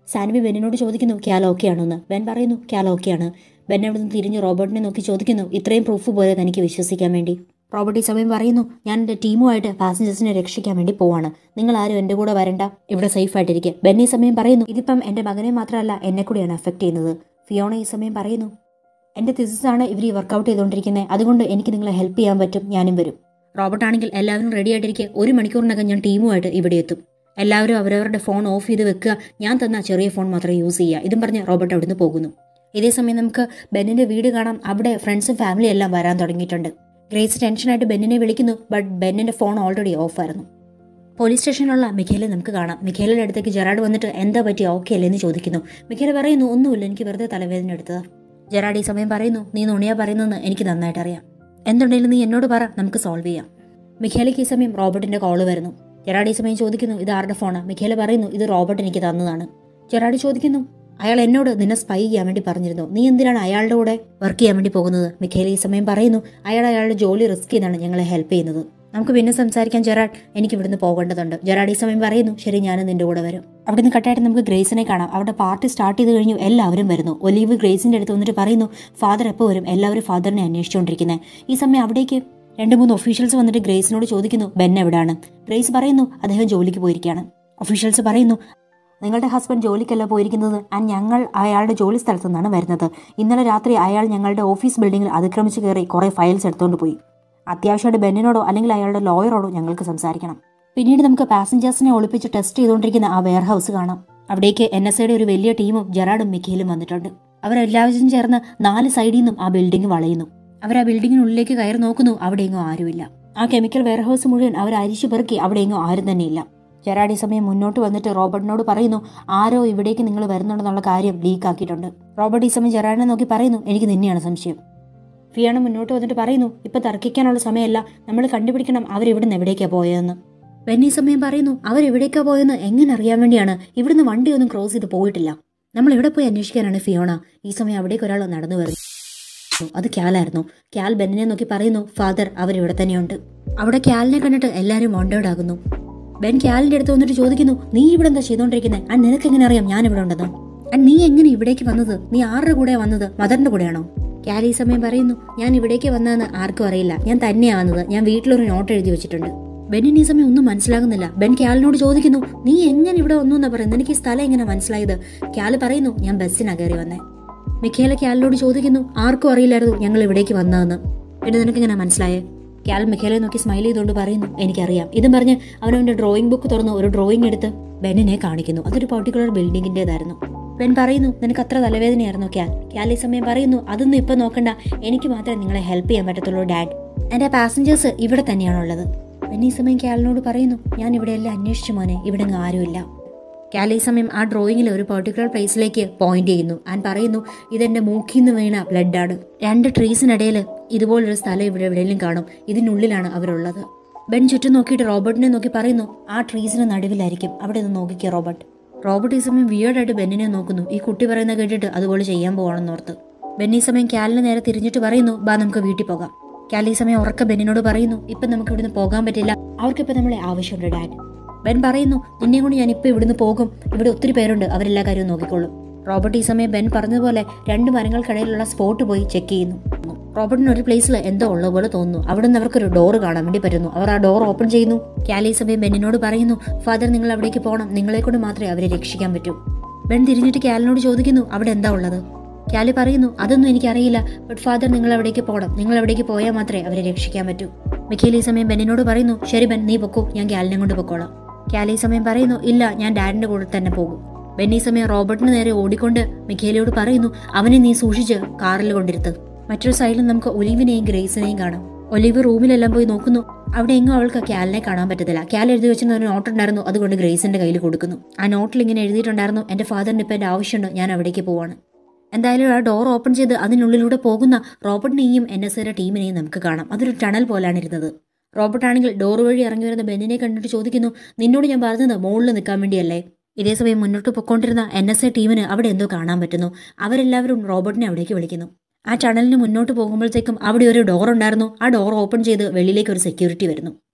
സാൻവി ബെന്നിനോട് ചോദിക്കുന്നു ക്യാൽ ഓക്കെ ആണോ എന്ന് ബെൻ പറയുന്നു ക്യാൽ ഓക്കെ ആണ് ബെൻ അവിടെ നിന്ന് തിരിഞ്ഞ് റോബർട്ടിനെ നോക്കി ചോദിക്കുന്നു ഇത്രയും പ്രൂഫ് പോലെ തനിക്ക് വിശ്വസിക്കാൻ വേണ്ടി റോബർട്ട് ഈ സമയം പറയുന്നു ഞാൻ എൻ്റെ ടീമുമായിട്ട് പാസഞ്ചേഴ്സിനെ രക്ഷിക്കാൻ വേണ്ടി പോവാണ് നിങ്ങൾ ആരും എൻ്റെ കൂടെ വരണ്ട ഇവിടെ സേഫ് ആയിട്ടിരിക്കുക ബെൻ ഈ സമയം പറയുന്നു ഇതിപ്പം എൻ്റെ മകനെ മാത്രമല്ല എന്നെ കൂടിയാണ് അഫക്റ്റ് ചെയ്യുന്നത് ഫിയോണ ഈ സമയം പറയുന്നു എൻ്റെ തിസിസാണ് ഇവർ ഈ വർക്കൗട്ട് ചെയ്തുകൊണ്ടിരിക്കുന്നത് അതുകൊണ്ട് എനിക്ക് നിങ്ങളെ ഹെൽപ്പ് ചെയ്യാൻ പറ്റും ഞാനും വരും റോബർട്ട് ആണെങ്കിൽ എല്ലാവരും റെഡി ആയിട്ടിരിക്കെ ഒരു മണിക്കൂറിനകം ഞാൻ ടീമുമായിട്ട് ഇവിടെ എത്തും എല്ലാവരും അവരവരുടെ ഫോൺ ഓഫ് ചെയ്ത് വെക്കുക ഞാൻ തന്ന ചെറിയ ഫോൺ മാത്രമേ യൂസ് ചെയ്യുക ഇതും പറഞ്ഞ് റോബർട്ട് അവിടുന്ന് പോകുന്നു ഇതേ സമയം നമുക്ക് ബെന്നിന്റെ വീട് കാണാം അവിടെ ഫ്രണ്ട്സും ഫാമിലിയും എല്ലാം വരാൻ തുടങ്ങിയിട്ടുണ്ട് ഗ്രേസ് ടെൻഷനായിട്ട് ബെന്നിനെ വിളിക്കുന്നു ബട്ട് ബെന്നിന്റെ ഫോൺ ഓൾറെഡി ഓഫായിരുന്നു പോലീസ് സ്റ്റേഷനിലുള്ള മിഖേലെ നമുക്ക് കാണാം മിഖേലയുടെ അടുത്തേക്ക് ജെറാഡ് വന്നിട്ട് എന്താ പറ്റി ഓക്കെ അല്ലേ എന്ന് ചോദിക്കുന്നു മിഖേല പറയുന്നു ഒന്നുമില്ല എനിക്ക് വെറുതെ തലവേദന എടുത്തതാ ജെറാഡ് ഈ സമയം പറയുന്നു നീ നുണിയാ പറയുന്നതെന്ന് എനിക്ക് നന്നായിട്ട് അറിയാം എന്തുണ്ടെങ്കിലും നീ എന്നോട് പറ നമുക്ക് സോൾവ് ചെയ്യാം മിഖേലയ്ക്ക് ഈ സമയം റോബർട്ടിന്റെ കോള് വരുന്നു ജെറാഡ് ഈ സമയം ചോദിക്കുന്നു ഇത് ആരുടെ ഫോണാണ് മിഖേല പറയുന്നു ഇത് റോബർട്ട് എനിക്ക് തന്നതാണ് ജെറാഡ് ചോദിക്കുന്നു അയാൾ എന്നോട് നിന്നെ സ്പൈ ചെയ്യാൻ വേണ്ടി പറഞ്ഞിരുന്നു നീ എന്തിനാണ് അയാളുടെ കൂടെ വർക്ക് ചെയ്യാൻ വേണ്ടി പോകുന്നത് മിഖേല ഈ സമയം പറയുന്നു അയാൾ അയാളുടെ ജോലി റിസ്ക് ചെയ്താണ് ഞങ്ങളെ ഹെൽപ്പ് ചെയ്യുന്നത് നമുക്ക് പിന്നെ സംസാരിക്കാൻ ജെറാഡ് എനിക്ക് ഇവിടുന്ന് പോകേണ്ടതുണ്ട് ജെറാഡ് ഈ സമയം പറയുന്നു ശരി ഞാനും നിന്റെ കൂടെ വരും അവിടുന്ന് കട്ടായിട്ട് നമുക്ക് ഗ്രേസിനെ കാണാം അവിടെ പാർട്ടി സ്റ്റാർട്ട് ചെയ്ത് കഴിഞ്ഞു എല്ലാവരും വരുന്നു ഒലീവ് ഗ്രേസിന്റെ അടുത്ത് വന്നിട്ട് പറയുന്നു ഫാദർ എപ്പോൾ വരും എല്ലാവരും ഫാദറിനെ അന്വേഷിച്ചുകൊണ്ടിരിക്കുന്നത് ഈ സമയം അവിടേക്ക് രണ്ട് മൂന്ന് ഒഫീഷ്യൽസ് വന്നിട്ട് ഗ്രേസിനോട് ചോദിക്കുന്നു ബെൻ എവിടാണ് ഗ്രേസ് പറയുന്നു അദ്ദേഹം ജോലിക്ക് പോയിരിക്കുകയാണ് ഒഫീഷ്യൽസ് പറയുന്നു നിങ്ങളുടെ ഹസ്ബൻഡ് ജോലിക്കല്ല പോയിരിക്കുന്നത് ആൻഡ് ഞങ്ങൾ അയാളുടെ ജോലി സ്ഥലത്തു നിന്നാണ് വരുന്നത് ഇന്നലെ രാത്രി അയാൾ ഞങ്ങളുടെ ഓഫീസ് ബിൽഡിംഗിൽ അതിക്രമിച്ച് കയറി കുറേ ഫയൽസ് എടുത്തുകൊണ്ട് പോയി അത്യാവശ്യമായിട്ട് ബെന്നിനോടോ അല്ലെങ്കിൽ അയാളുടെ ലോയറോടോ ഞങ്ങൾക്ക് സംസാരിക്കണം പിന്നീട് നമുക്ക് പാസഞ്ചേഴ്സിനെ ഒളിപ്പിച്ച് ടെസ്റ്റ് ചെയ്തുകൊണ്ടിരിക്കുന്ന ആ വെയർ ഹൗസ് കാണാം അവിടേക്ക് എൻ എസ് ഐയുടെ ഒരു വലിയ ടീമും ജെറാഡും മിഖയിലും വന്നിട്ടുണ്ട് അവരെല്ലാവരും ചേർന്ന് നാല് സൈഡിൽ നിന്നും ആ ബിൽഡിംഗ് വളയുന്നു അവർ ആ ബിൽഡിങ്ങിനുള്ളിലേക്ക് കയറി നോക്കുന്നു അവിടെയെങ്ങും ആരുമില്ല ആ കെമിക്കൽ വെയർഹൗസ് മുഴുവൻ അവർ അരിച്ചു പെറുക്കി അവിടെയെങ്ങും ആരും തന്നെയില്ല ജെറാഡി സമയം മുന്നോട്ട് വന്നിട്ട് റോബർട്ടിനോട് പറയുന്നു ആരോ ഇവിടേക്ക് നിങ്ങൾ വരുന്നുണ്ടെന്നുള്ള കാര്യം ലീക്ക് ആക്കിയിട്ടുണ്ട് റോബർട്ട് ഈ സമയം ജെറാഡിനെ നോക്കി പറയുന്നു എനിക്ക് നിന്നെയാണ് സംശയം ഫിയാണ മുന്നോട്ട് വന്നിട്ട് പറയുന്നു ഇപ്പൊ തർക്കിക്കാനുള്ള സമയമല്ല നമ്മൾ കണ്ടുപിടിക്കണം അവരിവിടുന്ന് എവിടേക്കാ പോയതെന്ന് ബെന്നി സമയം പറയുന്നു അവരെവിടേക്കാ പോയെന്ന് എങ്ങനെ അറിയാൻ വേണ്ടിയാണ് ഇവിടുന്ന് വണ്ടിയൊന്നും ക്രോസ് ചെയ്ത് പോയിട്ടില്ല നമ്മൾ എവിടെ പോയി അന്വേഷിക്കാനാണ് ഫിയോണ ഈ സമയം അവിടേക്ക് ഒരാൾ നടന്നു വരുന്നു അത് ക്യാലായിരുന്നു ക്യാൽ ബെന്നിനെ നോക്കി പറയുന്നു ഫാദർ അവരിവിടെ തന്നെയുണ്ട് അവിടെ ക്യാലിനെ കണ്ടിട്ട് എല്ലാവരും വണ്ടേഡ് ആകുന്നു ബെൻ ക്യാലിന്റെ അടുത്ത് വന്നിട്ട് ചോദിക്കുന്നു നീ ഇവിടെ എന്താ ചെയ്തോണ്ടിരിക്കുന്നത് ആ നിനക്ക് എങ്ങനെ അറിയാം ഞാൻ ഇവിടെ ഉണ്ടെന്ന് ആ നീ എങ്ങനെ ഇവിടേക്ക് വന്നത് നീ ആരുടെ കൂടെ വന്നത് മദറിന്റെ കൂടെയാണോ ക്യാൽ ഈ സമയം പറയുന്നു ഞാൻ ഇവിടേക്ക് വന്നതെന്ന് ആർക്കും അറിയില്ല ഞാൻ തന്നെയാ വന്നത് ഞാൻ വീട്ടിലൊരു നോട്ട് എഴുതി വെച്ചിട്ടുണ്ട് ബെന്നിന് ഈ സമയം ഒന്നും മനസ്സിലാകുന്നില്ല ബെൻ ക്യാലിനോട് ചോദിക്കുന്നു നീ എങ്ങനെ ഇവിടെ വന്നു എന്നാ പറയുന്നത് എനിക്ക് ഈ സ്ഥലം എങ്ങനെ മനസ്സിലായത് ക്യാല് പറയുന്നു ഞാൻ ബസ്സിനാ കയറി വന്നേ മിഖേല ക്യാലിനോട് ചോദിക്കുന്നു ആർക്കും അറിയില്ലായിരുന്നു ഞങ്ങൾ ഇവിടേക്ക് വന്നതെന്ന് പിന്നെ നിനക്ക് എങ്ങനെ മനസ്സിലായേ ക്യാൽ മിഖേലെ നോക്കി സ്മൈൽ ചെയ്തുകൊണ്ട് പറയുന്നു എനിക്കറിയാം ഇതും പറഞ്ഞ് അവൻ അവന്റെ ഡ്രോയിങ് ബുക്ക് തുറന്ന് ഒരു ഡ്രോയിങ് എടുത്ത് ബെന്നിനെ കാണിക്കുന്നു അതൊരു പർട്ടിക്കുലർ ബിൽഡിങ്ങിന്റേതായിരുന്നു ബെൻ പറയുന്നു നിനക്ക് അത്ര തലവേദനയായിരുന്നു ക്യാൽ ക്യാൽ ഈ സമയം പറയുന്നു അതൊന്നും ഇപ്പൊ നോക്കണ്ട എനിക്ക് മാത്രമേ നിങ്ങളെ ഹെൽപ്പ് ചെയ്യാൻ പറ്റത്തുള്ളൂ ഡാഡ് എന്റെ പാസഞ്ചേഴ്സ് ഇവിടെ തന്നെയാണുള്ളത് ബെൻ ഈ സമയം ക്യാലിനോട് പറയുന്നു ഞാൻ ഇവിടെ എല്ലാം അന്വേഷിച്ചു മോനെ ഇവിടെ അങ്ങ് ആരുമില്ല ക്യാൽ ഈ സമയം ആ ഡ്രോയിങ്ങിൽ ഒരു പെർട്ടിക്കുലർ പ്ലേസിലേക്ക് പോയിന്റ് ചെയ്യുന്നു ആൻഡ് പറയുന്നു ഇതെന്റെ മൂക്കിൽ നിന്ന് വീണ ബ്ലഡാണ് രണ്ട് ട്രീസിനിടയിൽ ഇതുപോലൊരു സ്ഥലം ഇവിടെ എവിടെയെങ്കിലും കാണും ഇതിനുള്ളിലാണ് അവരുള്ളത് ബെൻ ചുറ്റും നോക്കിയിട്ട് റോബർട്ടിനെ നോക്കി പറയുന്നു ആ ട്രീസിന് നടുവിലായിരിക്കും അവിടെ നിന്ന് നോക്കിക്കുക റോബർട്ട് റോബർട്ട് ഈ സമയം വിയേർഡായിട്ട് ബെന്നിനെ നോക്കുന്നു ഈ കുട്ടി പറയുന്ന കേട്ടിട്ട് അതുപോലെ ചെയ്യാൻ പോവാണെന്നോർത്ത് ബെൻ ഈ സമയം ക്യാലിന് നേരെ തിരിഞ്ഞിട്ട് പറയുന്നു ബാ നമുക്ക് വീട്ടിൽ പോകാം ക്യാൽ ഈ സമയം ഉറക്ക ബെന്നിനോട് പറയുന്നു ഇപ്പൊ നമുക്ക് ഇവിടുന്ന് പോകാൻ പറ്റില്ല അവർക്കിപ്പോ നമ്മളെ ആവശ്യമുണ്ട് ഡാഡ് ബെൻ പറയുന്നു നിന്നെ കൊണ്ട് ഞാൻ ഇപ്പൊ ഇവിടുന്ന് പോകും ഇവിടെ ഒത്തിരി പേരുണ്ട് അവരെല്ലാ കാര്യവും നോക്കിക്കോളും റോബർട്ട് ഈ സമയം ബെൻ പറഞ്ഞതുപോലെ രണ്ട് മരങ്ങൾക്കിടയിലുള്ള സ്പോട്ട് പോയി ചെക്ക് ചെയ്യുന്നു റോബർട്ടിന് ഒരു പ്ലേസിൽ എന്തോ ഉള്ള പോലെ തോന്നുന്നു അവിടെ നിന്ന് അവർക്കൊരു ഡോർ കാണാൻ വേണ്ടി പറ്റുന്നു അവർ ആ ഡോർ ഓപ്പൺ ചെയ്യുന്നു ക്യാൽ ഈ സമയം ബെന്നിനോട് പറയുന്നു ഫാദർ നിങ്ങൾ അവിടേക്ക് പോകണം നിങ്ങളെ കൊണ്ട് മാത്രമേ അവരെ രക്ഷിക്കാൻ പറ്റൂ ബെൻ തിരിഞ്ഞിട്ട് ക്യാലിനോട് ചോദിക്കുന്നു അവിടെ എന്താ ഉള്ളത് ക്യാലി പറയുന്നു അതൊന്നും എനിക്കറിയില്ല ബട്ട് ഫാദർ നിങ്ങൾ അവിടേക്ക് പോകണം നിങ്ങൾ അവിടേക്ക് പോയാൽ മാത്രമേ അവരെ രക്ഷിക്കാൻ പറ്റൂ മിഖേൽ ഈ സമയം ബെന്നിനോട് പറയുന്നു ശരി ബെൻ നീ പൊക്കോ ഞാൻ ക്യാലിനെ കൊണ്ട് പൊക്കോളാം ക്യാലി ഈ സമയം പറയുന്നു ഇല്ല ഞാൻ ഡാഡിന്റെ കൂടെ തന്നെ പോകും ബെന്നി ഈ സമയം റോബർട്ടിന് നേരെ ഓടിക്കൊണ്ട് മിഖേലയോട് പറയുന്നു അവനെ നീ സൂക്ഷിച്ച് കാറിൽ കൊണ്ടിരുത്ത് മറ്റൊരു സൈഡിൽ നമുക്ക് ഒലിവിനെയും ഗ്രേസിനെയും കാണാം ഒലിവ് റൂമിലെല്ലാം പോയി നോക്കുന്നു അവിടെ എങ്ങും അവൾക്ക് ക്യാലിനെ കാണാൻ പറ്റത്തില്ല ക്യാൽ എഴുതി വെച്ചിരുന്ന ഒരു നോട്ട് ഉണ്ടായിരുന്നു അതുകൊണ്ട് ഗ്രേസിന്റെ കയ്യിൽ കൊടുക്കുന്നു ആ നോട്ടിൽ ഇങ്ങനെ എഴുതിയിട്ടുണ്ടായിരുന്നു എന്റെ ഫാദറിന് ഇപ്പം എന്റെ ആവശ്യമുണ്ട് ഞാൻ അവിടേക്ക് പോവാണ് എന്തായാലും ആ ഡോർ ഓപ്പൺ ചെയ്ത് അതിനുള്ളിലൂടെ പോകുന്ന റോബർട്ടിനെയും എൻ എസ് ഐയുടെ ടീമിനെയും നമുക്ക് കാണാം അതൊരു ടണൽ പോലാണ് ഇരുന്നത് റോബർട്ട് ആണെങ്കിൽ ഡോർ വഴി ഇറങ്ങി വരുന്ന ബെന്നിനെ കണ്ടിട്ട് ചോദിക്കുന്നു നിന്നോട് ഞാൻ പറഞ്ഞത് മുകളിൽ നിൽക്കാൻ വേണ്ടിയല്ലേ ഇതേ സമയം മുന്നോട്ട് പൊക്കോണ്ടിരുന്ന എൻ എസ് ഐ ടീമിന് അവിടെ എന്തോ കാണാൻ പറ്റുന്നു അവരെല്ലാവരും റോബർട്ടിനെ അവിടേക്ക് വിളിക്കുന്നു ആ ടണലിന് മുന്നോട്ട് പോകുമ്പോഴത്തേക്കും അവിടെ ഒരു ഡോർ ഉണ്ടായിരുന്നു ആ ഡോർ ഓപ്പൺ ചെയ്ത് വെളിയിലേക്ക് ഒരു സെക്യൂരിറ്റി വരുന്നു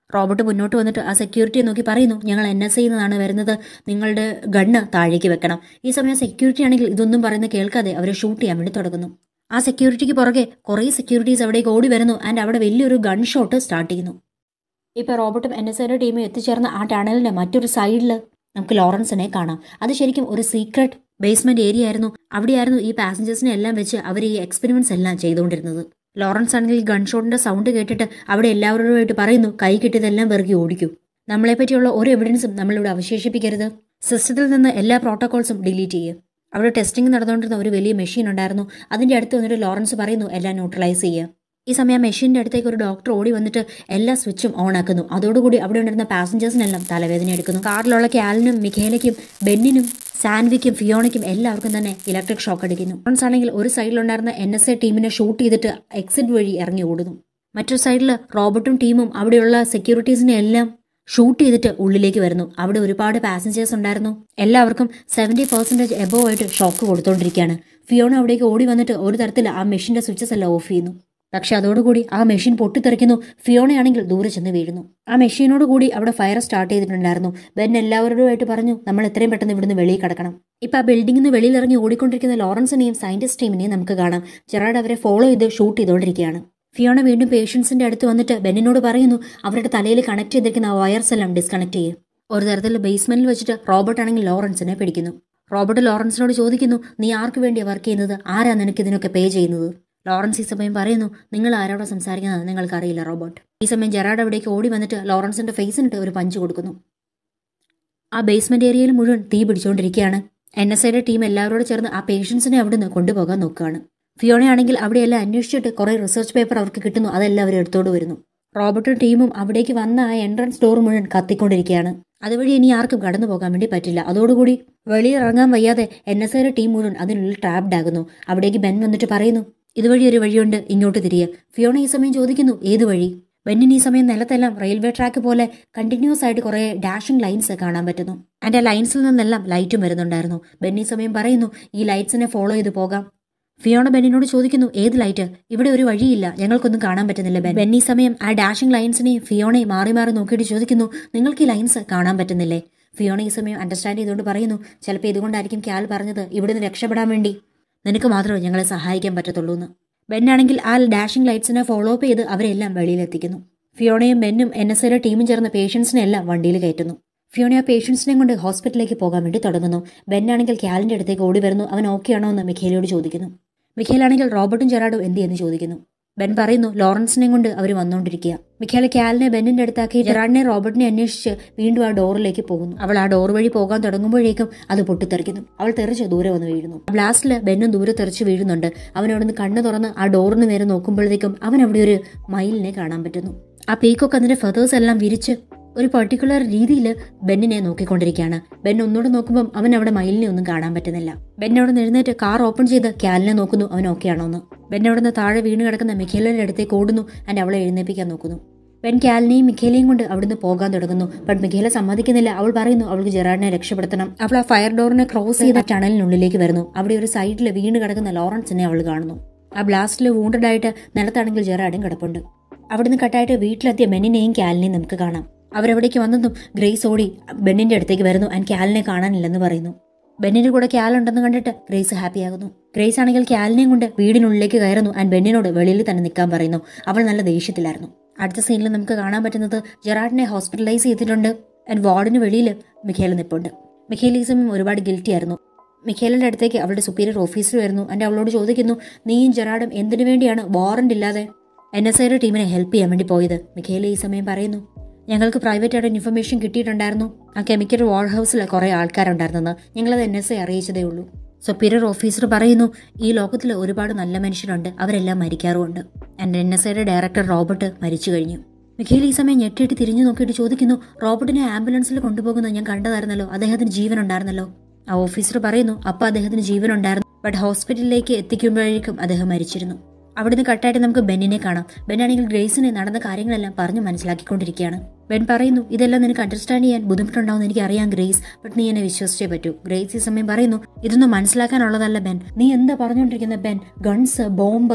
റോബോട്ട് മുന്നോട്ട് വന്നിട്ട് ആ സെക്യൂരിറ്റിയെ നോക്കി പറയുന്നു ഞങ്ങൾ എൻ എസ് ഐ നിന്നാണ് വരുന്നത് നിങ്ങളുടെ ഗണ്ണ് താഴേക്ക് വെക്കണം ഈ സമയം സെക്യൂരിറ്റി ആണെങ്കിൽ ഇതൊന്നും പറയുന്ന കേൾക്കാതെ അവരെ ഷൂട്ട് ചെയ്യാൻ വേണ്ടി തുടങ്ങുന്നു ആ സെക്യൂരിറ്റിക്ക് പുറകെ കുറേ സെക്യൂരിറ്റീസ് അവിടേക്ക് ഓടി വരുന്നു ആൻഡ് അവിടെ വലിയൊരു ഗൺ ഷോട്ട് സ്റ്റാർട്ട് ചെയ്യുന്നു ഇപ്പോൾ റോബോട്ടും എൻ എസ് ഐയുടെ ടീമും എത്തിച്ചേർന്ന ആ ടണലിന്റെ മറ്റൊരു സൈഡിൽ നമുക്ക് ലോറൻസിനെ കാണാം അത് ശരിക്കും ഒരു സീക്രട്ട് ബേസ്മെന്റ് ഏരിയ ആയിരുന്നു അവിടെയായിരുന്നു ഈ പാസഞ്ചേഴ്സിനെ എല്ലാം വെച്ച് അവർ ഈ എക്സ്പെരിമെന്റ്സ് എല്ലാം ചെയ്തുകൊണ്ടിരുന്നത് ലോറൻസ് ആണെങ്കിൽ ഗൺഷോട്ടിന്റെ സൗണ്ട് കേട്ടിട്ട് അവിടെ എല്ലാവരോടുമായിട്ട് പറയുന്നു കൈ കിട്ടിയതെല്ലാം വെറുകി ഓടിക്കൂ നമ്മളെ പറ്റിയുള്ള ഒരു എവിഡൻസും നമ്മളിവിടെ അവശേഷിപ്പിക്കരുത് സിസ്റ്റത്തിൽ നിന്ന് എല്ലാ പ്രോട്ടോകോൾസും ഡിലീറ്റ് ചെയ്യുക അവിടെ ടെസ്റ്റിംഗ് നടന്നുകൊണ്ടിരുന്ന ഒരു വലിയ മെഷീൻ ഉണ്ടായിരുന്നു അതിന്റെ അടുത്ത് വന്നിട്ട് ലോറൻസ് പറയുന്നു എല്ലാം ന്യൂട്രലൈസ് ചെയ്യുക ഈ സമയം മെഷീന്റെ അടുത്തേക്ക് ഒരു ഡോക്ടർ ഓടി വന്നിട്ട് എല്ലാ സ്വിച്ചും ഓൺ ആക്കുന്നു അതോടുകൂടി അവിടെ ഉണ്ടായിരുന്ന പാസഞ്ചേഴ്സിനെല്ലാം തലവേദന എടുക്കുന്നു കാറിലുള്ള ക്യാലിനും മിഖേലയ്ക്കും ബെന്നിനും സാൻവിക്കും ഫിയോണയ്ക്കും എല്ലാവർക്കും തന്നെ ഇലക്ട്രിക് ഷോക്ക് അടിക്കുന്നു ലോറൻസ് ആണെങ്കിൽ ഒരു സൈഡിലുണ്ടായിരുന്ന എൻ എസ് എ ടീമിനെ ഷൂട്ട് ചെയ്തിട്ട് എക്സിറ്റ് വഴി ഇറങ്ങി ഓടുന്നു മറ്റൊരു സൈഡിൽ റോബർട്ടും ടീമും അവിടെയുള്ള സെക്യൂരിറ്റീസിനെ എല്ലാം ഷൂട്ട് ചെയ്തിട്ട് ഉള്ളിലേക്ക് വരുന്നു അവിടെ ഒരുപാട് പാസഞ്ചേഴ്സ് ഉണ്ടായിരുന്നു എല്ലാവർക്കും സെവൻറ്റി പെർസെൻറ്റേജ് എബോ ആയിട്ട് ഷോക്ക് കൊടുത്തോണ്ടിരിക്കുകയാണ് ഫിയോണ അവിടേക്ക് ഓടി വന്നിട്ട് ഒരു തരത്തിൽ ആ മെഷീന്റെ സ്വിച്ചസ് എല്ലാം ഓഫ് ചെയ്യുന്നു പക്ഷെ അതോടുകൂടി ആ മെഷീൻ പൊട്ടിത്തെറിക്കുന്നു ഫിയോണയാണെങ്കിൽ ദൂരെ ചെന്ന് വീഴുന്നു ആ മെഷീനോട് കൂടി അവിടെ ഫയർ സ്റ്റാർട്ട് ചെയ്തിട്ടുണ്ടായിരുന്നു ബെൻ എല്ലാവരോടുമായിട്ട് പറഞ്ഞു നമ്മൾ എത്രയും പെട്ടെന്ന് ഇവിടുന്ന് വെളിയിൽ കിടക്കണം ഇപ്പൊ ആ ബിൽഡിംഗിൽ നിന്ന് വെളിയിൽ ഇറങ്ങി ഓടിക്കൊണ്ടിരിക്കുന്ന ലോറൻസിനെയും സയന്റിസ്റ്റ് ടീമിനെയും നമുക്ക് കാണാം ജെറാഡ് അവരെ ഫോളോ ചെയ്ത് ഷൂട്ട് ചെയ്തുകൊണ്ടിരിക്കുകയാണ് ഫിയോണ വീണ്ടും പേഷ്യൻസിന്റെ അടുത്ത് വന്നിട്ട് ബെന്നിനോട് പറയുന്നു അവരുടെ തലയിൽ കണക്ട് ചെയ്തിരിക്കുന്ന ആ വയർസ് എല്ലാം ഡിസ്കണക്ട് ചെയ്യും ഒരു തരത്തിൽ ബേസ്മെന്റിൽ വെച്ചിട്ട് റോബർട്ട് ആണെങ്കിൽ ലോറൻസിനെ പിടിക്കുന്നു റോബർട്ട് ലോറൻസിനോട് ചോദിക്കുന്നു നീ ആർക്ക് വേണ്ടിയാണ് വർക്ക് ചെയ്യുന്നത് ആരാ നിനക്ക് ഇതിനൊക്കെ പേ ചെയ്യുന്നത് ലോറൻസ് ഈ സമയം പറയുന്നു നിങ്ങൾ ആരോട് സംസാരിക്കുന്നത് നിങ്ങൾക്കറിയില്ല റോബോട്ട് ഈ സമയം ജെറാഡ് അവിടേക്ക് ഓടി വന്നിട്ട് ലോറൻസിന്റെ ഫേസിനിട്ട് ഒരു പഞ്ച് കൊടുക്കുന്നു ആ ബേസ്മെന്റ് ഏരിയയിൽ മുഴുവൻ തീ പിടിച്ചുകൊണ്ടിരിക്കുകയാണ് എൻ എസ് ഐയുടെ ടീം എല്ലാവരോടും ചേർന്ന് ആ പേഷ്യൻസിനെ അവിടുന്ന് കൊണ്ടുപോകാൻ നോക്കുകയാണ് ഫിയോണയാണെങ്കിൽ അവിടെയെല്ലാം അന്വേഷിച്ചിട്ട് കുറേ റിസർച്ച് പേപ്പർ അവർക്ക് കിട്ടുന്നു അതെല്ലാം അവർ എടുത്തോണ്ട് വരുന്നു റോബർട്ടും ടീമും അവിടേക്ക് വന്ന ആ എൻട്രൻസ് ഡോർ മുഴുവൻ കത്തിക്കൊണ്ടിരിക്കുകയാണ് അതുവഴി ഇനി ആർക്കും കടന്നു പോകാൻ വേണ്ടി പറ്റില്ല അതോടുകൂടി വെളിയിലിറങ്ങാൻ വയ്യാതെ എൻ എസ് ഐയുടെ ടീം മുഴുവൻ അതിനുള്ളിൽ ട്രാപ്ഡ് ആകുന്നു അവിടേക്ക് ബെൻ വന്നിട്ട് പറയുന്നു ഇതുവഴി ഒരു വഴിയുണ്ട് ഇങ്ങോട്ട് തിരികെ ഫിയോണ ഈ സമയം ചോദിക്കുന്നു ഏത് വഴി ബെന്നിന് ഈ സമയം നിലത്തെല്ലാം റെയിൽവേ ട്രാക്ക് പോലെ കണ്ടിന്യൂസ് ആയിട്ട് കുറേ ഡാഷിംഗ് ലൈൻസ് കാണാൻ പറ്റുന്നു ആൻഡ് ആ ലൈൻസിൽ നിന്നെല്ലാം ലൈറ്റും വരുന്നുണ്ടായിരുന്നു ബെന്നി ഈ സമയം പറയുന്നു ഈ ലൈറ്റ്സിനെ ഫോളോ ചെയ്ത് പോകാം ഫിയോണ ബെന്നിനോട് ചോദിക്കുന്നു ഏത് ലൈറ്റ് ഇവിടെ ഒരു വഴിയില്ല ഞങ്ങൾക്കൊന്നും കാണാൻ പറ്റുന്നില്ല ബെൻ ബെന്നി സമയം ആ ഡാഷിംഗ് ലൈൻസിനെയും ഫിയോണയും മാറി മാറി നോക്കിയിട്ട് ചോദിക്കുന്നു നിങ്ങൾക്ക് ഈ ലൈൻസ് കാണാൻ പറ്റുന്നില്ലേ ഫിയോണ ഈ സമയം അണ്ടർസ്റ്റാൻഡ് ചെയ്തുകൊണ്ട് പറയുന്നു ചിലപ്പോൾ ഇതുകൊണ്ടായിരിക്കും ക്യാൽ പറഞ്ഞത് ഇവിടുന്ന് രക്ഷപ്പെടാൻ വേണ്ടി നിനക്ക് മാത്രമേ ഞങ്ങളെ സഹായിക്കാൻ പറ്റത്തുള്ളൂ എന്ന് ബെന്നാണെങ്കിൽ ആ ഡാഷിംഗ് ലൈറ്റ്സിനെ ഫോളോ അപ്പ് ചെയ്ത് അവരെല്ലാം വെളിയിലെത്തിക്കുന്നു ഫിയോണയും ബെന്നും എൻ എസ് ഐയുടെ ടീമും ചേർന്ന് പേഷ്യൻസിനെ എല്ലാം വണ്ടിയിൽ കയറ്റുന്നു ഫിയോണ ആ പേഷ്യൻസിനെ കൊണ്ട് ഹോസ്പിറ്റലിലേക്ക് പോകാൻ വേണ്ടി തുടങ്ങുന്നു ബെന്നാണെങ്കിൽ ക്യാലിന്റെ അടുത്തേക്ക് ഓടി വരുന്നു അവൻ ഓക്കെ ആണോ എന്ന് മിഖേലിയോട് ചോദിക്കുന്നു മിഖേലാണെങ്കിൽ റോബർട്ടും ജെറാഡും എന്ത് എന്ന് ചോദിക്കുന്നു ബെൻ പറയുന്നു ലോറൻസിനെയും കൊണ്ട് അവർ വന്നുകൊണ്ടിരിക്കുക മിഖേല ക്യാലിനെ ബെന്നിന്റെ അടുത്താക്കി ജെറാഡിനെ റോബർട്ടിനെ അന്വേഷിച്ച് വീണ്ടും ആ ഡോറിലേക്ക് പോകുന്നു അവൾ ആ ഡോർ വഴി പോകാൻ തുടങ്ങുമ്പോഴേക്കും അത് പൊട്ടിത്തെറിക്കുന്നു അവൾ തെറിച്ച് ദൂരെ വന്ന് വീഴുന്നു ബ്ലാസ്റ്റിൽ ബെന്നും ദൂരെ തെറിച്ച് വീഴുന്നുണ്ട് അവൻ അവിടുന്ന് കണ്ണു തുറന്ന് ആ ഡോറിന് നേരെ നോക്കുമ്പോഴത്തേക്കും അവൻ അവിടെ ഒരു മയിലിനെ കാണാൻ പറ്റുന്നു ആ പീക്കൊക്കെ അതിന്റെ ഫെതേഴ്സ് എല്ലാം വിരിച്ച് ഒരു പർട്ടിക്കുലർ രീതിയിൽ ബെന്നിനെ നോക്കിക്കൊണ്ടിരിക്കുകയാണ് ബെൻ ഒന്നുകൂടെ നോക്കുമ്പോൾ അവൻ അവിടെ മയിലിനെ ഒന്നും കാണാൻ പറ്റുന്നില്ല ബെൻ അവിടെ നിന്ന് എഴുന്നേറ്റ് കാർ ഓപ്പൺ ചെയ്ത് ക്യാലിനെ നോക്കുന്നു അവൻ ഓക്കെ ആണോ എന്ന് ബെൻ അവിടെ നിന്ന് താഴെ വീണ് കിടക്കുന്ന മിഖേലിന്റെ അടുത്തേക്ക് ഓടുന്നു ആൻഡ് അവളെ എഴുന്നേപ്പിക്കാൻ നോക്കുന്നു ബെൻ ക്യാലിനെയും മിഖേലയും കൊണ്ട് അവിടുന്ന് പോകാൻ തുടങ്ങുന്നു ബട്ട് മിഖേല സമ്മതിക്കുന്നില്ല അവൾ പറയുന്നു അവൾക്ക് ജെറാഡിനെ രക്ഷപ്പെടുത്തണം അവൾ ആ ഫയർ ഡോറിനെ ക്രോസ് ചെയ്ത് ടണലിനുള്ളിലേക്ക് വരുന്നു അവിടെ ഒരു സൈഡിൽ വീണ് കിടക്കുന്ന ലോറൻസിനെ അവൾ കാണുന്നു ആ ബ്ലാസ്റ്റിൽ വൂണ്ടഡ് ആയിട്ട് നിലത്താണെങ്കിൽ ജെറാഡും കിടപ്പുണ്ട് അവിടുന്ന് കട്ടായിട്ട് വീട്ടിലെത്തിയ ബെന്നിനെയും ക്യാലിനെയും നമുക്ക് കാണാം അവരവിടേക്ക് വന്നതും ഗ്രേസ് ഓടി ബെന്നിന്റെ അടുത്തേക്ക് വരുന്നു ആൻഡ് ക്യാലിനെ കാണാനില്ലെന്ന് പറയുന്നു ബെന്നിന്റെ കൂടെ ക്യാൽ ഉണ്ടെന്ന് കണ്ടിട്ട് ഗ്രേസ് ഹാപ്പിയാകുന്നു ഗ്രേസ് ആണെങ്കിൽ ക്യാലിനെയും കൊണ്ട് വീടിനുള്ളിലേക്ക് കയറുന്നു ആൻഡ് ബെന്നിനോട് വെളിയിൽ തന്നെ നിൽക്കാൻ പറയുന്നു അവൾ നല്ല ദേഷ്യത്തിലായിരുന്നു അടുത്ത സീനിൽ നമുക്ക് കാണാൻ പറ്റുന്നത് ജെറാഡിനെ ഹോസ്പിറ്റലൈസ് ചെയ്തിട്ടുണ്ട് ആൻഡ് വാർഡിന് വെളിയിൽ മിഖേൽ നിൽപ്പുണ്ട് മിഖേൽ ഈ സമയം ഒരുപാട് ഗിൽറ്റി ആയിരുന്നു മിഖേലിന്റെ അടുത്തേക്ക് അവളുടെ സുപ്പീരിയർ ഓഫീസർ വരുന്നു ആൻഡ് അവളോട് ചോദിക്കുന്നു നീയും ജെറാഡും എന്തിനു വേണ്ടിയാണ് വാറന്റ് ഇല്ലാതെ എൻ എസ് ഐയുടെ ടീമിനെ ഹെൽപ്പ് ചെയ്യാൻ വേണ്ടി പോയത് മിഖേൽ ഈ സമയം പറയുന്നു ഞങ്ങൾക്ക് പ്രൈവറ്റ് ആയിട്ട് ഇൻഫർമേഷൻ കിട്ടിയിട്ടുണ്ടായിരുന്നു ആ കെമിക്കൽ വാർ ഹൗസിൽ കുറേ ആൾക്കാരുണ്ടായിരുന്നെന്ന് ഞങ്ങളത് എൻ എസ് ഐ അറിയിച്ചതേ ഉള്ളൂ സുപ്പീരിയർ ഓഫീസർ പറയുന്നു ഈ ലോകത്തിൽ ഒരുപാട് നല്ല മനുഷ്യരുണ്ട് അവരെല്ലാം മരിക്കാറുമുണ്ട് എൻ്റെ എൻ എസ് ഐയുടെ ഡയറക്ടർ റോബർട്ട് മരിച്ചു കഴിഞ്ഞു മിഖേൽ ഈ സമയം ഞെട്ടിയിട്ട് തിരിഞ്ഞു നോക്കിയിട്ട് ചോദിക്കുന്നു റോബർട്ടിനെ ആംബുലൻസിൽ കൊണ്ടുപോകുന്നത് ഞാൻ കണ്ടതായിരുന്നല്ലോ അദ്ദേഹത്തിന് ജീവൻ ഉണ്ടായിരുന്നല്ലോ ആ ഓഫീസർ പറയുന്നു അപ്പോൾ അദ്ദേഹത്തിന് ജീവൻ ഉണ്ടായിരുന്നു ബട്ട് ഹോസ്പിറ്റലിലേക്ക് എത്തിക്കുമ്പോഴേക്കും അദ്ദേഹം മരിച്ചിരുന്നു അവിടുന്ന് കട്ടായിട്ട് നമുക്ക് ബെന്നിനെ കാണാം ബെന്നാണെങ്കിൽ ഗ്രേസിനെ നടന്ന കാര്യങ്ങളെല്ലാം പറഞ്ഞു മനസ്സിലാക്കിക്കൊണ്ടിരിക്കുകയാണ് ബെൻ പറയുന്നു ഇതെല്ലാം നിനക്ക് അണ്ടർസ്റ്റാൻഡ് ചെയ്യാൻ ബുദ്ധിമുട്ടുണ്ടാവും എനിക്ക് അറിയാം ഗ്രേസ് ബട്ട് നീ എന്നെ വിശ്വസിച്ചേ പറ്റൂ ഗ്രേസ് ഈ സമയം പറയുന്നു ഇതൊന്നും മനസ്സിലാക്കാനുള്ളതല്ല ബെൻ നീ എന്താ പറഞ്ഞുകൊണ്ടിരിക്കുന്ന ബെൻ ഗൺസ് ബോംബ്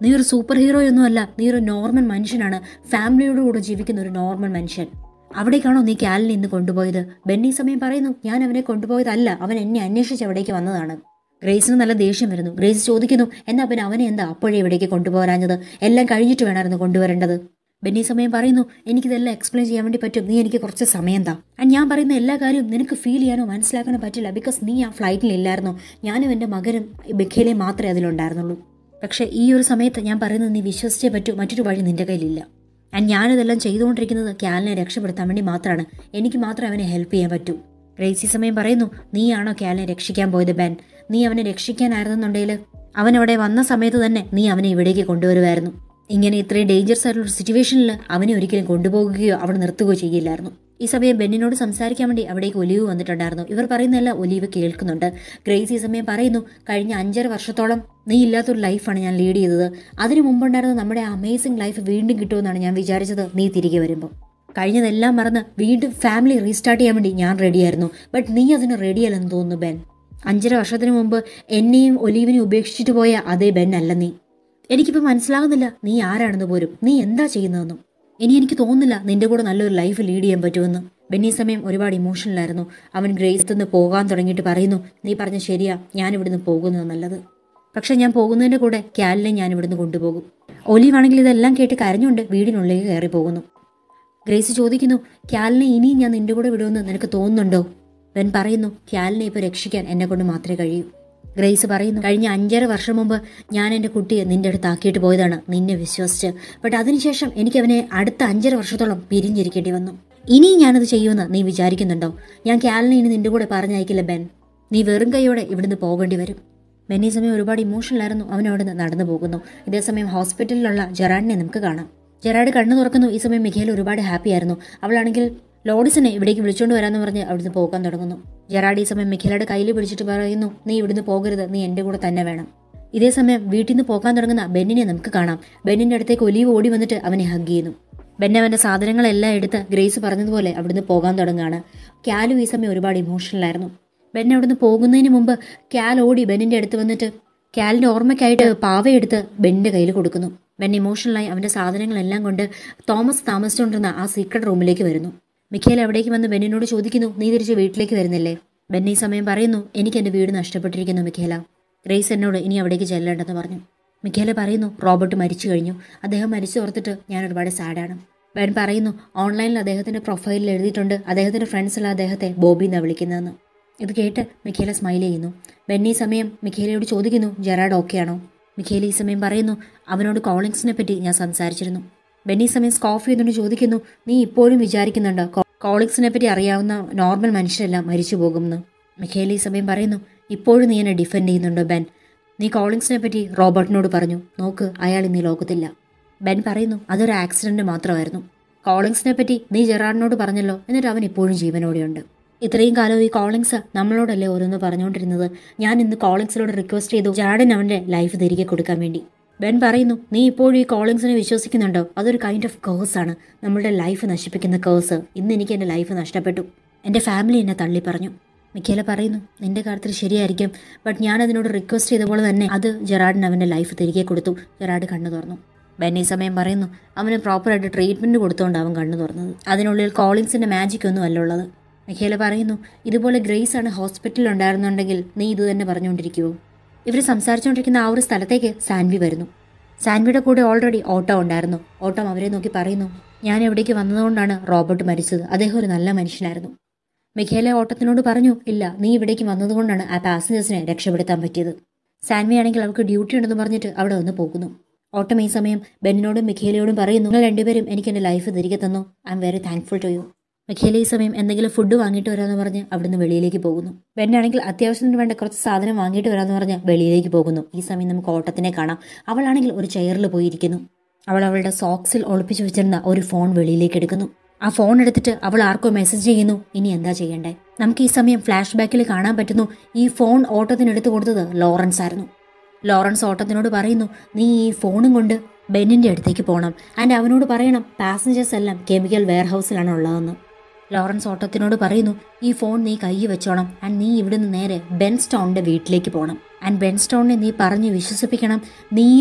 നീ ഒരു സൂപ്പർ ഹീറോ ഒന്നുമല്ല നീ ഒരു നോർമൽ മനുഷ്യനാണ് ഫാമിലിയോട് കൂടെ ജീവിക്കുന്ന ഒരു നോർമൽ മനുഷ്യൻ അവിടേക്കാണോ നീ കാലിനെ ഇന്ന് കൊണ്ടുപോയത് ബെന്നി സമയം പറയുന്നു ഞാൻ അവനെ കൊണ്ടുപോയതല്ല അവൻ എന്നെ അന്വേഷിച്ച് അവിടേക്ക് വന്നതാണ് ഗ്രേസിന് നല്ല ദേഷ്യം വരുന്നു ഗ്രേസ് ചോദിക്കുന്നു എന്നാ പിന്നെ അവനെ എന്താ അപ്പോഴേ ഇവിടേക്ക് കൊണ്ടുപോരാഞ്ഞത് എല്ലാം കഴിഞ്ഞിട്ട് വേണമായിരുന്നു കൊണ്ടുവരേണ്ടത് ബെന്നി സമയം പറയുന്നു എനിക്കിതെല്ലാം എക്സ്പ്ലെയിൻ ചെയ്യാൻ വേണ്ടി പറ്റും നീ എനിക്ക് കുറച്ച് സമയം താ ആൻഡ് ഞാൻ പറയുന്ന എല്ലാ കാര്യവും നിനക്ക് ഫീൽ ചെയ്യാനോ മനസ്സിലാക്കാനോ പറ്റില്ല ബിക്കോസ് നീ ആ ഫ്ലൈറ്റിൽ ഇല്ലായിരുന്നു ഞാനും എൻ്റെ മകനും ബെഖയിലെ മാത്രമേ അതിലുണ്ടായിരുന്നുള്ളൂ പക്ഷേ ഈ ഒരു സമയത്ത് ഞാൻ പറയുന്നത് നീ വിശ്വസിച്ചേ പറ്റൂ മറ്റൊരു വഴി നിന്റെ കയ്യിലില്ല ആൻഡ് ഞാനിതെല്ലാം ചെയ്തുകൊണ്ടിരിക്കുന്നത് ക്യാലിനെ രക്ഷപ്പെടുത്താൻ വേണ്ടി മാത്രമാണ് എനിക്ക് മാത്രമേ അവനെ ഹെൽപ്പ് ചെയ്യാൻ പറ്റൂ ഗ്രേസി സമയം പറയുന്നു നീയാണോ ക്യാലിനെ രക്ഷിക്കാൻ പോയത് ബെൻ നീ അവനെ രക്ഷിക്കാനായിരുന്നുണ്ടെങ്കിൽ അവൻ അവിടെ വന്ന സമയത്ത് തന്നെ നീ അവനെ ഇവിടേക്ക് കൊണ്ടുവരുമായിരുന്നു ഇങ്ങനെ ഇത്രയും ഡേഞ്ചറസ് ആയിട്ടുള്ള ഒരു സിറ്റുവേഷനിൽ അവനെ ഒരിക്കലും കൊണ്ടുപോകുകയോ അവിടെ നിർത്തുകയോ ചെയ്യില്ലായിരുന്നു ഈ സമയം ബെന്നിനോട് സംസാരിക്കാൻ വേണ്ടി അവിടേക്ക് ഒലീവ് വന്നിട്ടുണ്ടായിരുന്നു ഇവർ പറയുന്നതെല്ലാം ഒലീവ് കേൾക്കുന്നുണ്ട് ഗ്രേസ് ഈ സമയം പറയുന്നു കഴിഞ്ഞ അഞ്ചര വർഷത്തോളം നീ ഇല്ലാത്തൊരു ലൈഫാണ് ഞാൻ ലീഡ് ചെയ്തത് അതിനു മുമ്പുണ്ടായിരുന്ന നമ്മുടെ അമേസിംഗ് ലൈഫ് വീണ്ടും കിട്ടുമെന്നാണ് ഞാൻ വിചാരിച്ചത് നീ തിരികെ വരുമ്പോൾ കഴിഞ്ഞതെല്ലാം മറന്ന് വീണ്ടും ഫാമിലി റീസ്റ്റാർട്ട് ചെയ്യാൻ വേണ്ടി ഞാൻ റെഡിയായിരുന്നു ബട്ട് നീ അതിന് റെഡിയല്ലെന്ന് തോന്നുന്നു ബെൻ അഞ്ചര വർഷത്തിന് മുമ്പ് എന്നെയും ഒലീവിനെയും ഉപേക്ഷിച്ചിട്ട് പോയ അതേ ബെൻ അല്ല നീ എനിക്കിപ്പോൾ മനസ്സിലാകുന്നില്ല നീ ആരാണെന്ന് പോലും നീ എന്താ ചെയ്യുന്നതെന്നും ഇനി എനിക്ക് തോന്നുന്നില്ല നിന്റെ കൂടെ നല്ലൊരു ലൈഫ് ലീഡ് ചെയ്യാൻ പറ്റുമെന്ന് ബെന്നി സമയം ഒരുപാട് ഇമോഷണലായിരുന്നു അവൻ ഗ്രേസ് നിന്ന് പോകാൻ തുടങ്ങിയിട്ട് പറയുന്നു നീ പറഞ്ഞ ശരിയാ ഞാൻ ഇവിടുന്ന് പോകുന്നത് നല്ലത് പക്ഷെ ഞാൻ പോകുന്നതിന്റെ കൂടെ ക്യാലിനെ ഞാൻ ഇവിടുന്ന് കൊണ്ടുപോകും ഒലീവാണെങ്കിൽ ഇതെല്ലാം കേട്ട് കരഞ്ഞുകൊണ്ട് വീടിനുള്ളിലേക്ക് കയറി പോകുന്നു ഗ്രേസ് ചോദിക്കുന്നു ക്യാലിനെ ഇനിയും ഞാൻ നിന്റെ കൂടെ വിടുമെന്ന് നിനക്ക് തോന്നുന്നുണ്ടോ ബെൻ പറയുന്നു ക്യാലിനെ ഇപ്പോൾ രക്ഷിക്കാൻ എന്നെ കൊണ്ട് മാത്രമേ കഴിയൂ ഗ്രേസ് പറയുന്നു കഴിഞ്ഞ അഞ്ചര വർഷം മുമ്പ് ഞാൻ എൻ്റെ കുട്ടിയെ നിന്റെ അടുത്ത് ആക്കിയിട്ട് പോയതാണ് നിന്നെ വിശ്വസിച്ച് ബട്ട് അതിനുശേഷം എനിക്ക് അവനെ അടുത്ത അഞ്ചര വർഷത്തോളം പിരിഞ്ഞിരിക്കേണ്ടി വന്നു ഇനിയും ഞാനത് ചെയ്യുമെന്ന് നീ വിചാരിക്കുന്നുണ്ടോ ഞാൻ ക്യാലിനെ ഇനി നിന്റെ കൂടെ പറഞ്ഞയക്കില്ല ബെൻ നീ വെറും കൈയോടെ ഇവിടുന്ന് പോകേണ്ടി വരും ബെൻ ഈ സമയം ഒരുപാട് ഇമോഷണലായിരുന്നു അവൻ അവിടെ നിന്ന് നടന്നു പോകുന്നു ഇതേസമയം ഹോസ്പിറ്റലിലുള്ള ജെറാഡിനെ നമുക്ക് കാണാം ജെറാഡ് കണ്ണു തുറക്കുന്നു ഈ സമയം മിഖേൽ ഒരുപാട് ഹാപ്പി ആയിരുന്നു അവളാണെങ്കിൽ ലോഡിസിനെ ഇവിടേക്ക് വിളിച്ചുകൊണ്ട് വരാമെന്ന് പറഞ്ഞ് അവിടുന്ന് പോകാൻ തുടങ്ങുന്നു ജെറാഡ് ഈ സമയം മിഖേലയുടെ കയ്യിൽ പിടിച്ചിട്ട് പറയുന്നു നീ ഇവിടുന്ന് പോകരുത് നീ എൻ്റെ കൂടെ തന്നെ വേണം ഇതേ സമയം വീട്ടിൽ നിന്ന് പോകാൻ തുടങ്ങുന്ന ബെന്നിനെ നമുക്ക് കാണാം ബെന്നിന്റെ അടുത്തേക്ക് ഒലീവ് ഓടി വന്നിട്ട് അവനെ ഹഗ് ചെയ്യുന്നു ബെൻ അവന്റെ സാധനങ്ങളെല്ലാം എടുത്ത് ഗ്രേസ് പറഞ്ഞതുപോലെ അവിടുന്ന് പോകാൻ തുടങ്ങുകയാണ് ക്യാലും ഈ സമയം ഒരുപാട് ഇമോഷണലായിരുന്നു ബെൻ അവിടുന്ന് പോകുന്നതിന് മുമ്പ് ക്യാൽ ഓടി ബെന്നിന്റെ അടുത്ത് വന്നിട്ട് ക്യാലിന്റെ ഓർമ്മയ്ക്കായിട്ട് പാവയെടുത്ത് ബെന്നിന്റെ കയ്യിൽ കൊടുക്കുന്നു ബെൻ ഇമോഷണലായി അവന്റെ സാധനങ്ങളെല്ലാം കൊണ്ട് തോമസ് താമസിച്ചുകൊണ്ടിരുന്ന ആ സീക്രട്ട് റൂമിലേക്ക് വരുന്നു മിഖേൽ അവിടേക്ക് വന്ന് ബെന്നിനോട് ചോദിക്കുന്നു നീ തിരിച്ച് വീട്ടിലേക്ക് വരുന്നില്ലേ ബെൻ ഈ സമയം പറയുന്നു എനിക്ക് എന്റെ വീട് നഷ്ടപ്പെട്ടിരിക്കുന്നു മിഖേല ഗ്രേസ് എന്നോട് ഇനി അവിടേക്ക് ചെല്ലേണ്ടെന്ന് പറഞ്ഞു മിഖേല പറയുന്നു റോബർട്ട് മരിച്ചു കഴിഞ്ഞു അദ്ദേഹം മരിച്ചു ഓർത്തിട്ട് ഞാൻ ഒരുപാട് സാഡാണ് ബെൻ പറയുന്നു ഓൺലൈനിൽ അദ്ദേഹത്തിന്റെ പ്രൊഫൈലിൽ എഴുതിയിട്ടുണ്ട് അദ്ദേഹത്തിന്റെ ഫ്രണ്ട്സല്ല അദ്ദേഹത്തെ ബോബി എന്നാണ് വിളിക്കുന്നതെന്ന് ഇത് കേട്ട് മിഖേല സ്മൈൽ ചെയ്യുന്നു ബെന്നി ഈ സമയം മിഖേലയോട് ചോദിക്കുന്നു ജെറാഡ് ഓക്കെ ആണോ മിഖേല ഈ സമയം പറയുന്നു അവനോട് കോളിങ്സിനെ പറ്റി ഞാൻ സംസാരിച്ചിരുന്നു ബെന്നി ഈ സമയം സ്കോഫ് ചെയ്തുകൊണ്ട് ചോദിക്കുന്നു നീ ഇപ്പോഴും വിചാരിക്കുന്നുണ്ടോ കോ- കോളിങ്സിനെ പറ്റി അറിയാവുന്ന നോർമൽ മനുഷ്യരെല്ലാം മരിച്ചു പോകുമെന്ന് മിഖേല ഈ സമയം പറയുന്നു ഇപ്പോഴും നീ എന്നെ ഡിഫെൻഡ് ചെയ്യുന്നുണ്ടോ ബെൻ നീ കോളിങ്സിനെ പറ്റി റോബർട്ടിനോട് പറഞ്ഞു നോക്ക് അയാൾ ഇന്ന് ഈ ലോകത്തില്ല ബെൻ പറയുന്നു അതൊരു ആക്സിഡന്റ് മാത്രമായിരുന്നു കോളിങ്സിനെ പറ്റി നീ ജെറാഡിനോട് പറഞ്ഞല്ലോ എന്നിട്ട് അവൻ ഇപ്പോഴും ജീവനോടെയുണ്ട് ഇത്രയും കാലം ഈ കോളിങ്സ് നമ്മളോടല്ലേ ഓരോന്ന് പറഞ്ഞുകൊണ്ടിരുന്നത് ഞാൻ ഇന്ന് കോളിങ്സിനോട് റിക്വസ്റ്റ് ചെയ്തു ജാഡൻ അവന്റെ ലൈഫ് തിരികെ കൊടുക്കാൻ വേണ്ടി ബെൻ പറയുന്നു നീ ഇപ്പോഴും ഈ കോളിങ്സിനെ വിശ്വസിക്കുന്നുണ്ടോ അതൊരു കൈൻഡ് ഓഫ് കേഴ്സ് ആണ് നമ്മളുടെ ലൈഫ് നശിപ്പിക്കുന്ന കേഴ്സ് ഇന്ന് എനിക്ക് എൻ്റെ ലൈഫ് നഷ്ടപ്പെട്ടു എൻ്റെ ഫാമിലി എന്നെ തള്ളി പറഞ്ഞു മിക്കേല പറയുന്നു നിന്റെ കാര്യത്തിൽ ശരിയായിരിക്കും ബട്ട് ഞാൻ അതിനോട് റിക്വസ്റ്റ് ചെയ്ത പോലെ തന്നെ അത് ജെറാഡിന് അവൻ്റെ ലൈഫ് തിരികെ കൊടുത്തു ജെറാഡ് കണ്ണു തുറന്നു ബെൻ ഈ സമയം പറയുന്നു അവന് പ്രോപ്പറായിട്ട് ട്രീറ്റ്മെൻറ്റ് കൊടുത്തുകൊണ്ട് അവൻ കണ്ണു തുറന്നത് അതിനുള്ളിൽ കോളിങ്സിൻ്റെ മാജിക് ഒന്നും അല്ല ഉള്ളത് മിഖേല പറയുന്നു ഇതുപോലെ ഗ്രേസ് ആണ് ഹോസ്പിറ്റലിൽ ഉണ്ടായിരുന്നുണ്ടെങ്കിൽ നീ ഇത് തന്നെ പറഞ്ഞുകൊണ്ടിരിക്കുവോ ഇവർ സംസാരിച്ചുകൊണ്ടിരിക്കുന്ന ആ ഒരു സ്ഥലത്തേക്ക് സാൻവി വരുന്നു സാൻവിയുടെ കൂടെ ഓൾറെഡി ഓട്ടോ ഉണ്ടായിരുന്നു ഓട്ടം അവരെ നോക്കി പറയുന്നു ഞാൻ എവിടേക്ക് വന്നതുകൊണ്ടാണ് റോബർട്ട് മരിച്ചത് അദ്ദേഹം ഒരു നല്ല മനുഷ്യനായിരുന്നു മിഖേല ഓട്ടത്തിനോട് പറഞ്ഞു ഇല്ല നീ ഇവിടേക്ക് വന്നതുകൊണ്ടാണ് ആ പാസഞ്ചേഴ്സിനെ രക്ഷപ്പെടുത്താൻ പറ്റിയത് സാൻവി ആണെങ്കിൽ അവൾക്ക് ഡ്യൂട്ടി ഉണ്ടെന്ന് പറഞ്ഞിട്ട് അവിടെ വന്ന് പോകുന്നു ഓട്ടം ഈ സമയം ബെന്നിനോടും മിഖേലയോടും പറയുന്നു നിങ്ങൾ രണ്ടുപേരും എനിക്ക് എൻ്റെ ലൈഫ് തിരികെ തന്നു I'm very thankful to you Michaela ഈ സമയം എന്തെങ്കിലും ഫുഡ് വാങ്ങിയിട്ട് വരാമെന്ന് പറഞ്ഞ് അവിടുന്ന് വെളിയിലേക്ക് പോകുന്നു ബെന്നാണെങ്കിൽ അത്യാവശ്യത്തിന് വേണ്ട കുറച്ച് സാധനം വാങ്ങിയിട്ട് വരാമെന്ന് പറഞ്ഞ് വെളിയിലേക്ക് പോകുന്നു ഈ സമയം നമുക്ക് ഓട്ടത്തിനെ കാണാം അവളാണെങ്കിൽ ഒരു ചെയറിൽ പോയിരിക്കുന്നു അവൾ അവളുടെ സോക്സിൽ ഒളിപ്പിച്ചു വെച്ചിരുന്ന ഒരു ഫോൺ വെളിയിലേക്ക് എടുക്കുന്നു ആ ഫോൺ എടുത്തിട്ട് അവൾ ആർക്കോ മെസ്സേജ് ചെയ്യുന്നു ഇനി എന്താ ചെയ്യണ്ടേ നമുക്ക് ഈ സമയം ഫ്ലാഷ് ബാക്കിൽ കാണാൻ പറ്റുന്നു ഈ ഫോൺ ഓട്ടത്തിന് എടുത്തു കൊടുത്തത് ലോറൻസ് ആയിരുന്നു ലോറൻസ് ഓട്ടത്തിനോട് പറയുന്നു നീ ഈ ഫോണും കൊണ്ട് ബെന്നിന്റെ അടുത്തേക്ക് പോകണം ആൻഡ് അവനോട് പറയണം പാസഞ്ചേഴ്സ് എല്ലാം കെമിക്കൽ വെയർഹൗസിലാണ് ഉള്ളതെന്ന് ലോറൻസ് ഓട്ടത്തിനോട് പറയുന്നു ഈ ഫോൺ നീ കൈ വെച്ചോണം ആൻഡ് നീ ഇവിടുന്ന് നേരെ ബെൻ സ്റ്റോണിന്റെ വീട്ടിലേക്ക് പോകണം ആൻഡ് ബെൻ സ്റ്റോണിനെ നീ പറഞ്ഞ് വിശ്വസിപ്പിക്കണം നീയും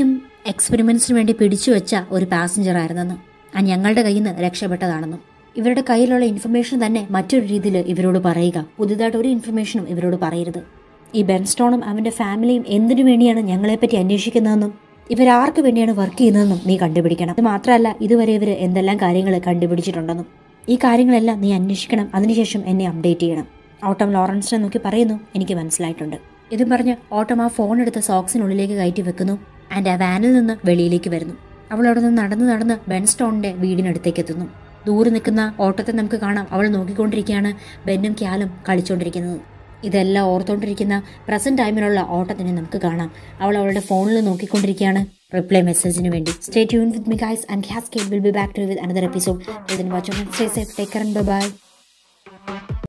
എക്സ്പെരിമെന്റ്സിന് വേണ്ടി പിടിച്ചു വെച്ച ഒരു പാസഞ്ചർ ആയിരുന്നെന്ന് ആ ഞങ്ങളുടെ കയ്യിൽ നിന്ന് രക്ഷപ്പെട്ടതാണെന്നും ഇവരുടെ കയ്യിലുള്ള ഇൻഫർമേഷൻ തന്നെ മറ്റൊരു രീതിയിൽ ഇവരോട് പറയുക പുതുതായിട്ട് ഒരു ഇൻഫർമേഷനും ഇവരോട് പറയരുത് ഈ ബെൻസ്റ്റോണും അവന്റെ ഫാമിലിയും എന്തിനു വേണ്ടിയാണ് ഞങ്ങളെപ്പറ്റി അന്വേഷിക്കുന്നതെന്നും ഇവരാർക്ക് വേണ്ടിയാണ് വർക്ക് ചെയ്യുന്നതെന്നും നീ കണ്ടുപിടിക്കണം അത് മാത്രമല്ല ഇതുവരെ ഇവർ എന്തെല്ലാം കാര്യങ്ങൾ കണ്ടുപിടിച്ചിട്ടുണ്ടെന്നും ഈ കാര്യങ്ങളെല്ലാം നീ അന്വേഷിക്കണം അതിനുശേഷം എന്നെ അപ്ഡേറ്റ് ചെയ്യണം ഓട്ടം ലോറൻസിനെ നോക്കി പറയുന്നു എനിക്ക് മനസ്സിലായിട്ടുണ്ട് ഇതും പറഞ്ഞ് ഓട്ടം ആ ഫോൺ എടുത്ത് സോക്സിനുള്ളിലേക്ക് കയറ്റി വെക്കുന്നു ആൻഡ് ആ വാനിൽ നിന്ന് വെളിയിലേക്ക് വരുന്നു അവൾ അവിടെ നിന്ന് നടന്ന് നടന്ന് ബെൻസ്റ്റോണിന്റെ വീടിനടുത്തേക്ക് എത്തുന്നു ദൂരെ നിൽക്കുന്ന ഓട്ടത്തെ നമുക്ക് കാണാം അവൾ നോക്കിക്കൊണ്ടിരിക്കുകയാണ് ബെന്നും ക്യാലും കളിച്ചുകൊണ്ടിരിക്കുന്നത് ഇതെല്ലാം ഓർത്തുകൊണ്ടിരിക്കുന്ന പ്രസന്റ് ടൈമിലുള്ള ഓട്ടത്തിനെ നമുക്ക് കാണാം അവൾ അവളുടെ ഫോണിൽ നോക്കിക്കൊണ്ടിരിക്കുകയാണ് റിപ്ലൈ മെസ്സേജിന് വേണ്ടി stay tune with me guys and has will be back to with another episode watch stay safe take care by